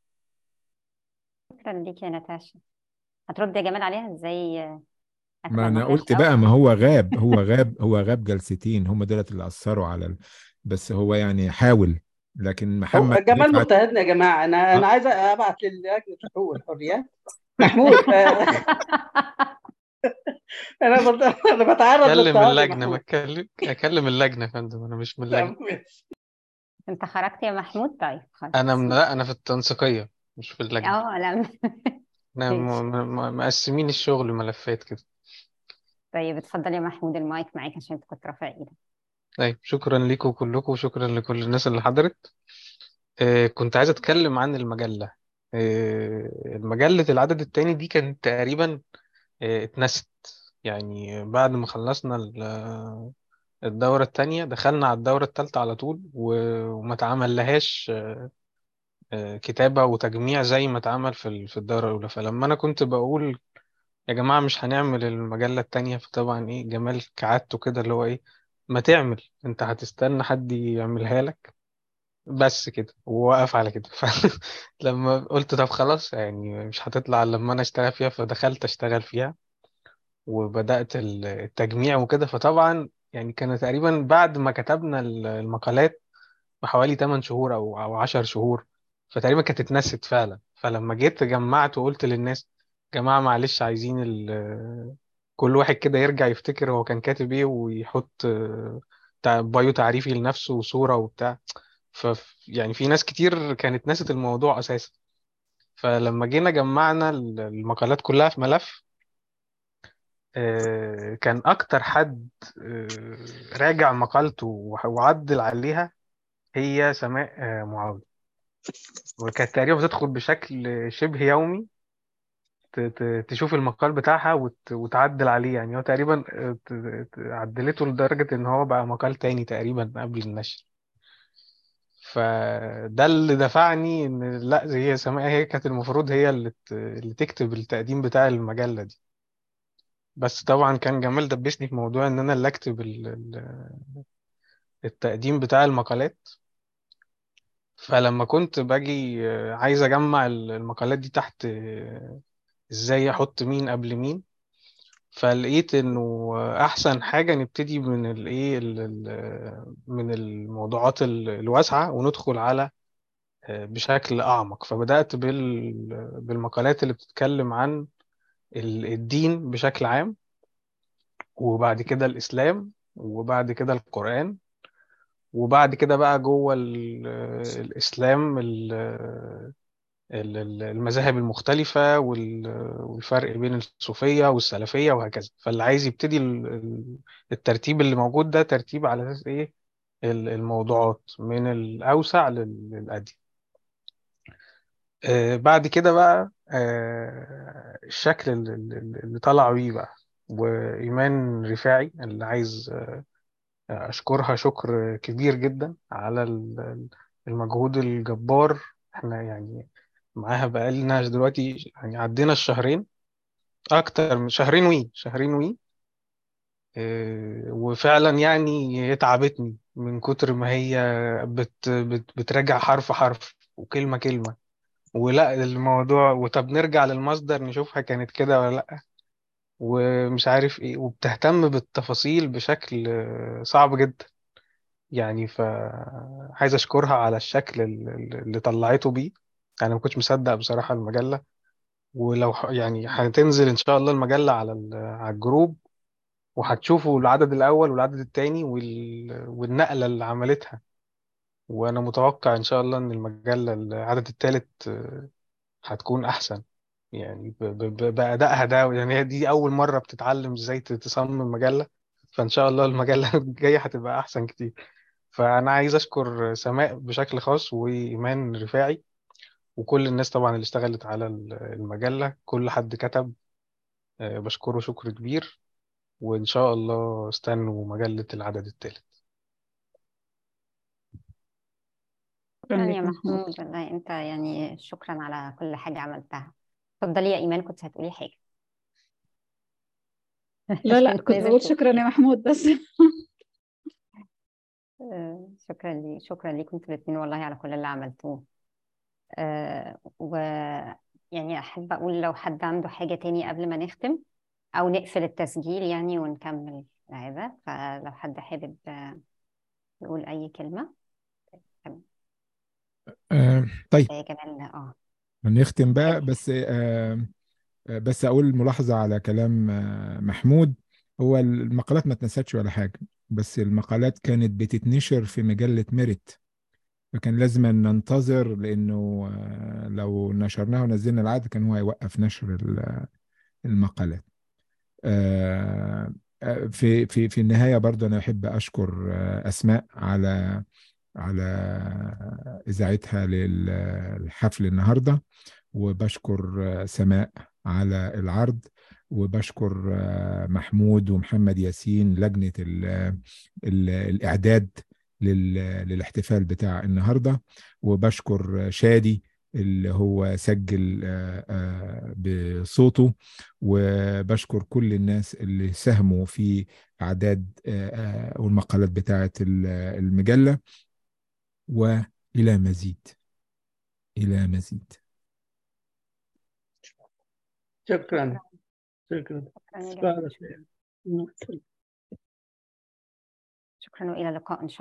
شكرا ليك يا نتاشا هترد يا جمال عليها ازاي ما أكمل انا ما قلت طلعش بقى أول ما هو غاب هو غاب هو غاب جلستين هم دولت اللي اثروا على ال... بس هو يعني حاول لكن هو محمد جمال رفعت مضطهدنا يا جماعه انا انا آه، عايز ابعت للجنه حقوق الحريات محمود آه، انا بت- انا بتعرض اكلم لاضطهاد يا اللجنه ما محمود اتكلم اكلم اللجنه يا فندم انا مش من اللجنه طب ماشي. انت خرجت يا محمود طيب انا خلاص من لا انا في التنسيقيه مش في اللجنه اه لا احنا ماشي م- م- مقسمين الشغل ملفات كده طيب اتفضل يا محمود المايك معاك عشان انت كنت رافع ايدك طيب شكرا لكم كلكم وشكرا لكل الناس اللي حضرت آه كنت عايز اتكلم عن المجله آه المجله العدد التاني دي كانت تقريبا آه اتنست يعني بعد ما خلصنا ال- الدورة التانية دخلنا على الدورة التالتة على طول و- وما اتعمل لهاش آه، كتابة وتجميع زي ما اتعمل في ال- في الدورة الأولى فلما أنا كنت بقول يا جماعة مش هنعمل المجلة التانية فطبعا إيه جمال كعادته كده اللي هو إيه ما تعمل أنت هتستنى حد يعملها لك بس كده ووقف على كده فلما قلت طب خلاص يعني مش هتطلع إلا لما أنا أشتغل فيها فدخلت أشتغل فيها وبدأت ال- التجميع وكده فطبعا يعني كان تقريبا بعد ما كتبنا ال- المقالات بحوالي 8 شهور او او 10 شهور فتقريبا كانت اتنست فعلا فلما جيت جمعت وقلت للناس جماعة معلش عايزين ال كل واحد كده يرجع يفتكر هو كان كاتب ايه ويحط آه، تع- بايو تعريفي لنفسه وصورة وبتاع ف يعني في ناس كتير كانت نست الموضوع اساسا فلما جينا جمعنا ال- المقالات كلها في ملف آه، كان اكتر حد آه، راجع مقالته وح- وعدل عليها هي سماء آه، معاوية وكانت تقريبا بتدخل بشكل شبه يومي ت- ت- تشوف المقال بتاعها وت- وتعدل عليه يعني هو تقريبا آه، ت- ت- عدلته لدرجة ان هو بقى مقال تاني تقريبا قبل النشر فده اللي دفعني ان لا هي سماء هي كانت المفروض هي اللي ت- اللي تكتب التقديم بتاع المجلة دي بس طبعا كان جمال دبسني في موضوع ان انا اللي اكتب ال- ال- التقديم بتاع المقالات فلما كنت باجي آه، عايز اجمع ال- المقالات دي تحت آه، ازاي احط مين قبل مين فلقيت انه احسن حاجة نبتدي من الايه ال- ال- من الموضوعات ال- الواسعة وندخل على آه، بشكل اعمق فبدأت بال- بالمقالات اللي بتتكلم عن ال- الدين بشكل عام وبعد كده الاسلام وبعد كده القرآن وبعد كده بقى جوه ال- الاسلام ال- ال- ال- المذاهب المختلفة وال- والفرق بين الصوفية والسلفية وهكذا فاللي عايز يبتدي ال- ال- الترتيب اللي موجود ده ترتيب على أساس إيه ال- الموضوعات من الأوسع لل- للأضيق آه، بعد كده بقى آه، الشكل اللي, اللي اللي طلع بيه بقى وإيمان رفاعي اللي عايز آه، أشكرها شكر كبير جدا على ال- المجهود الجبار احنا يعني معاها بقالنا دلوقتي يعني عدينا الشهرين اكتر من شهرين وي شهرين وي اه، وفعلا يعني هي تعبتني من كتر ما هي بت بت بتراجع حرف حرف وكلمة كلمة ولا الموضوع وطب نرجع للمصدر نشوفها كانت كده ولا لا ومش عارف ايه وبتهتم بالتفاصيل بشكل اه، صعب جدا يعني فعايز اشكرها على الشكل ال- اللي طلعته بيه انا ما كنتش مصدق بصراحة المجلة ولو ح- يعني هتنزل ان شاء الله المجلة على ال- على الجروب وهتشوفوا العدد الاول والعدد الثاني وال... والنقلة اللي عملتها وانا متوقع ان شاء الله ان المجلة العدد الثالث هتكون احسن يعني ب... ب... ب- بأدائها ده يعني هي دي اول مرة بتتعلم ازاي ت- تصمم مجلة فان شاء الله المجلة الجاية هتبقى احسن كتير فانا عايز اشكر سماء بشكل خاص وايمان رفاعي وكل الناس طبعا اللي اشتغلت على المجلة كل حد كتب آه، بشكره شكر كبير وإن شاء الله استنوا مجلة العدد الثالث شكرا شكرا يا لك محمود محمود والله انت يعني شكرا على كل حاجة عملتها اتفضلي يا ايمان كنت هتقولي حاجة لا لا عشان كنت نازل بقول فوق شكرا يا محمود بس آه، شكرا لي شكرا ليكم انتوا الاثنين والله على كل اللي عملتوه آه، و يعني احب اقول لو حد عنده حاجة تاني قبل ما نختم او نقفل التسجيل يعني ونكمل هذا فلو حد حابب آه، يقول اي كلمة تمام آه طيب آه، جمال اه نختم بقى جمال بس آه آه، بس اقول ملاحظة على كلام آه محمود هو المقالات ما اتنسيتش ولا حاجة بس المقالات كانت بتتنشر في مجلة ميريت فكان لازم ننتظر لانه آه، لو نشرناها ونزلنا العدد كان هو هيوقف نشر ال- المقالات آه، آه، في في في النهاية برضه أنا أحب أشكر آه، أسماء على على إذاعتها للحفل النهاردة وبشكر آه، سماء على العرض وبشكر آه، محمود ومحمد ياسين لجنة ال ال الإعداد لل- للاحتفال بتاع النهاردة وبشكر شادي اللي هو سجل آه، آه، بصوته وبشكر كل الناس اللي ساهموا في إعداد آه، آه، والمقالات بتاعة ال- المجلة وإلى مزيد إلى مزيد شكرا شكرا شكرا يا جمال تصبحوا على خير. شكرا والى اللقاء ان شاء الله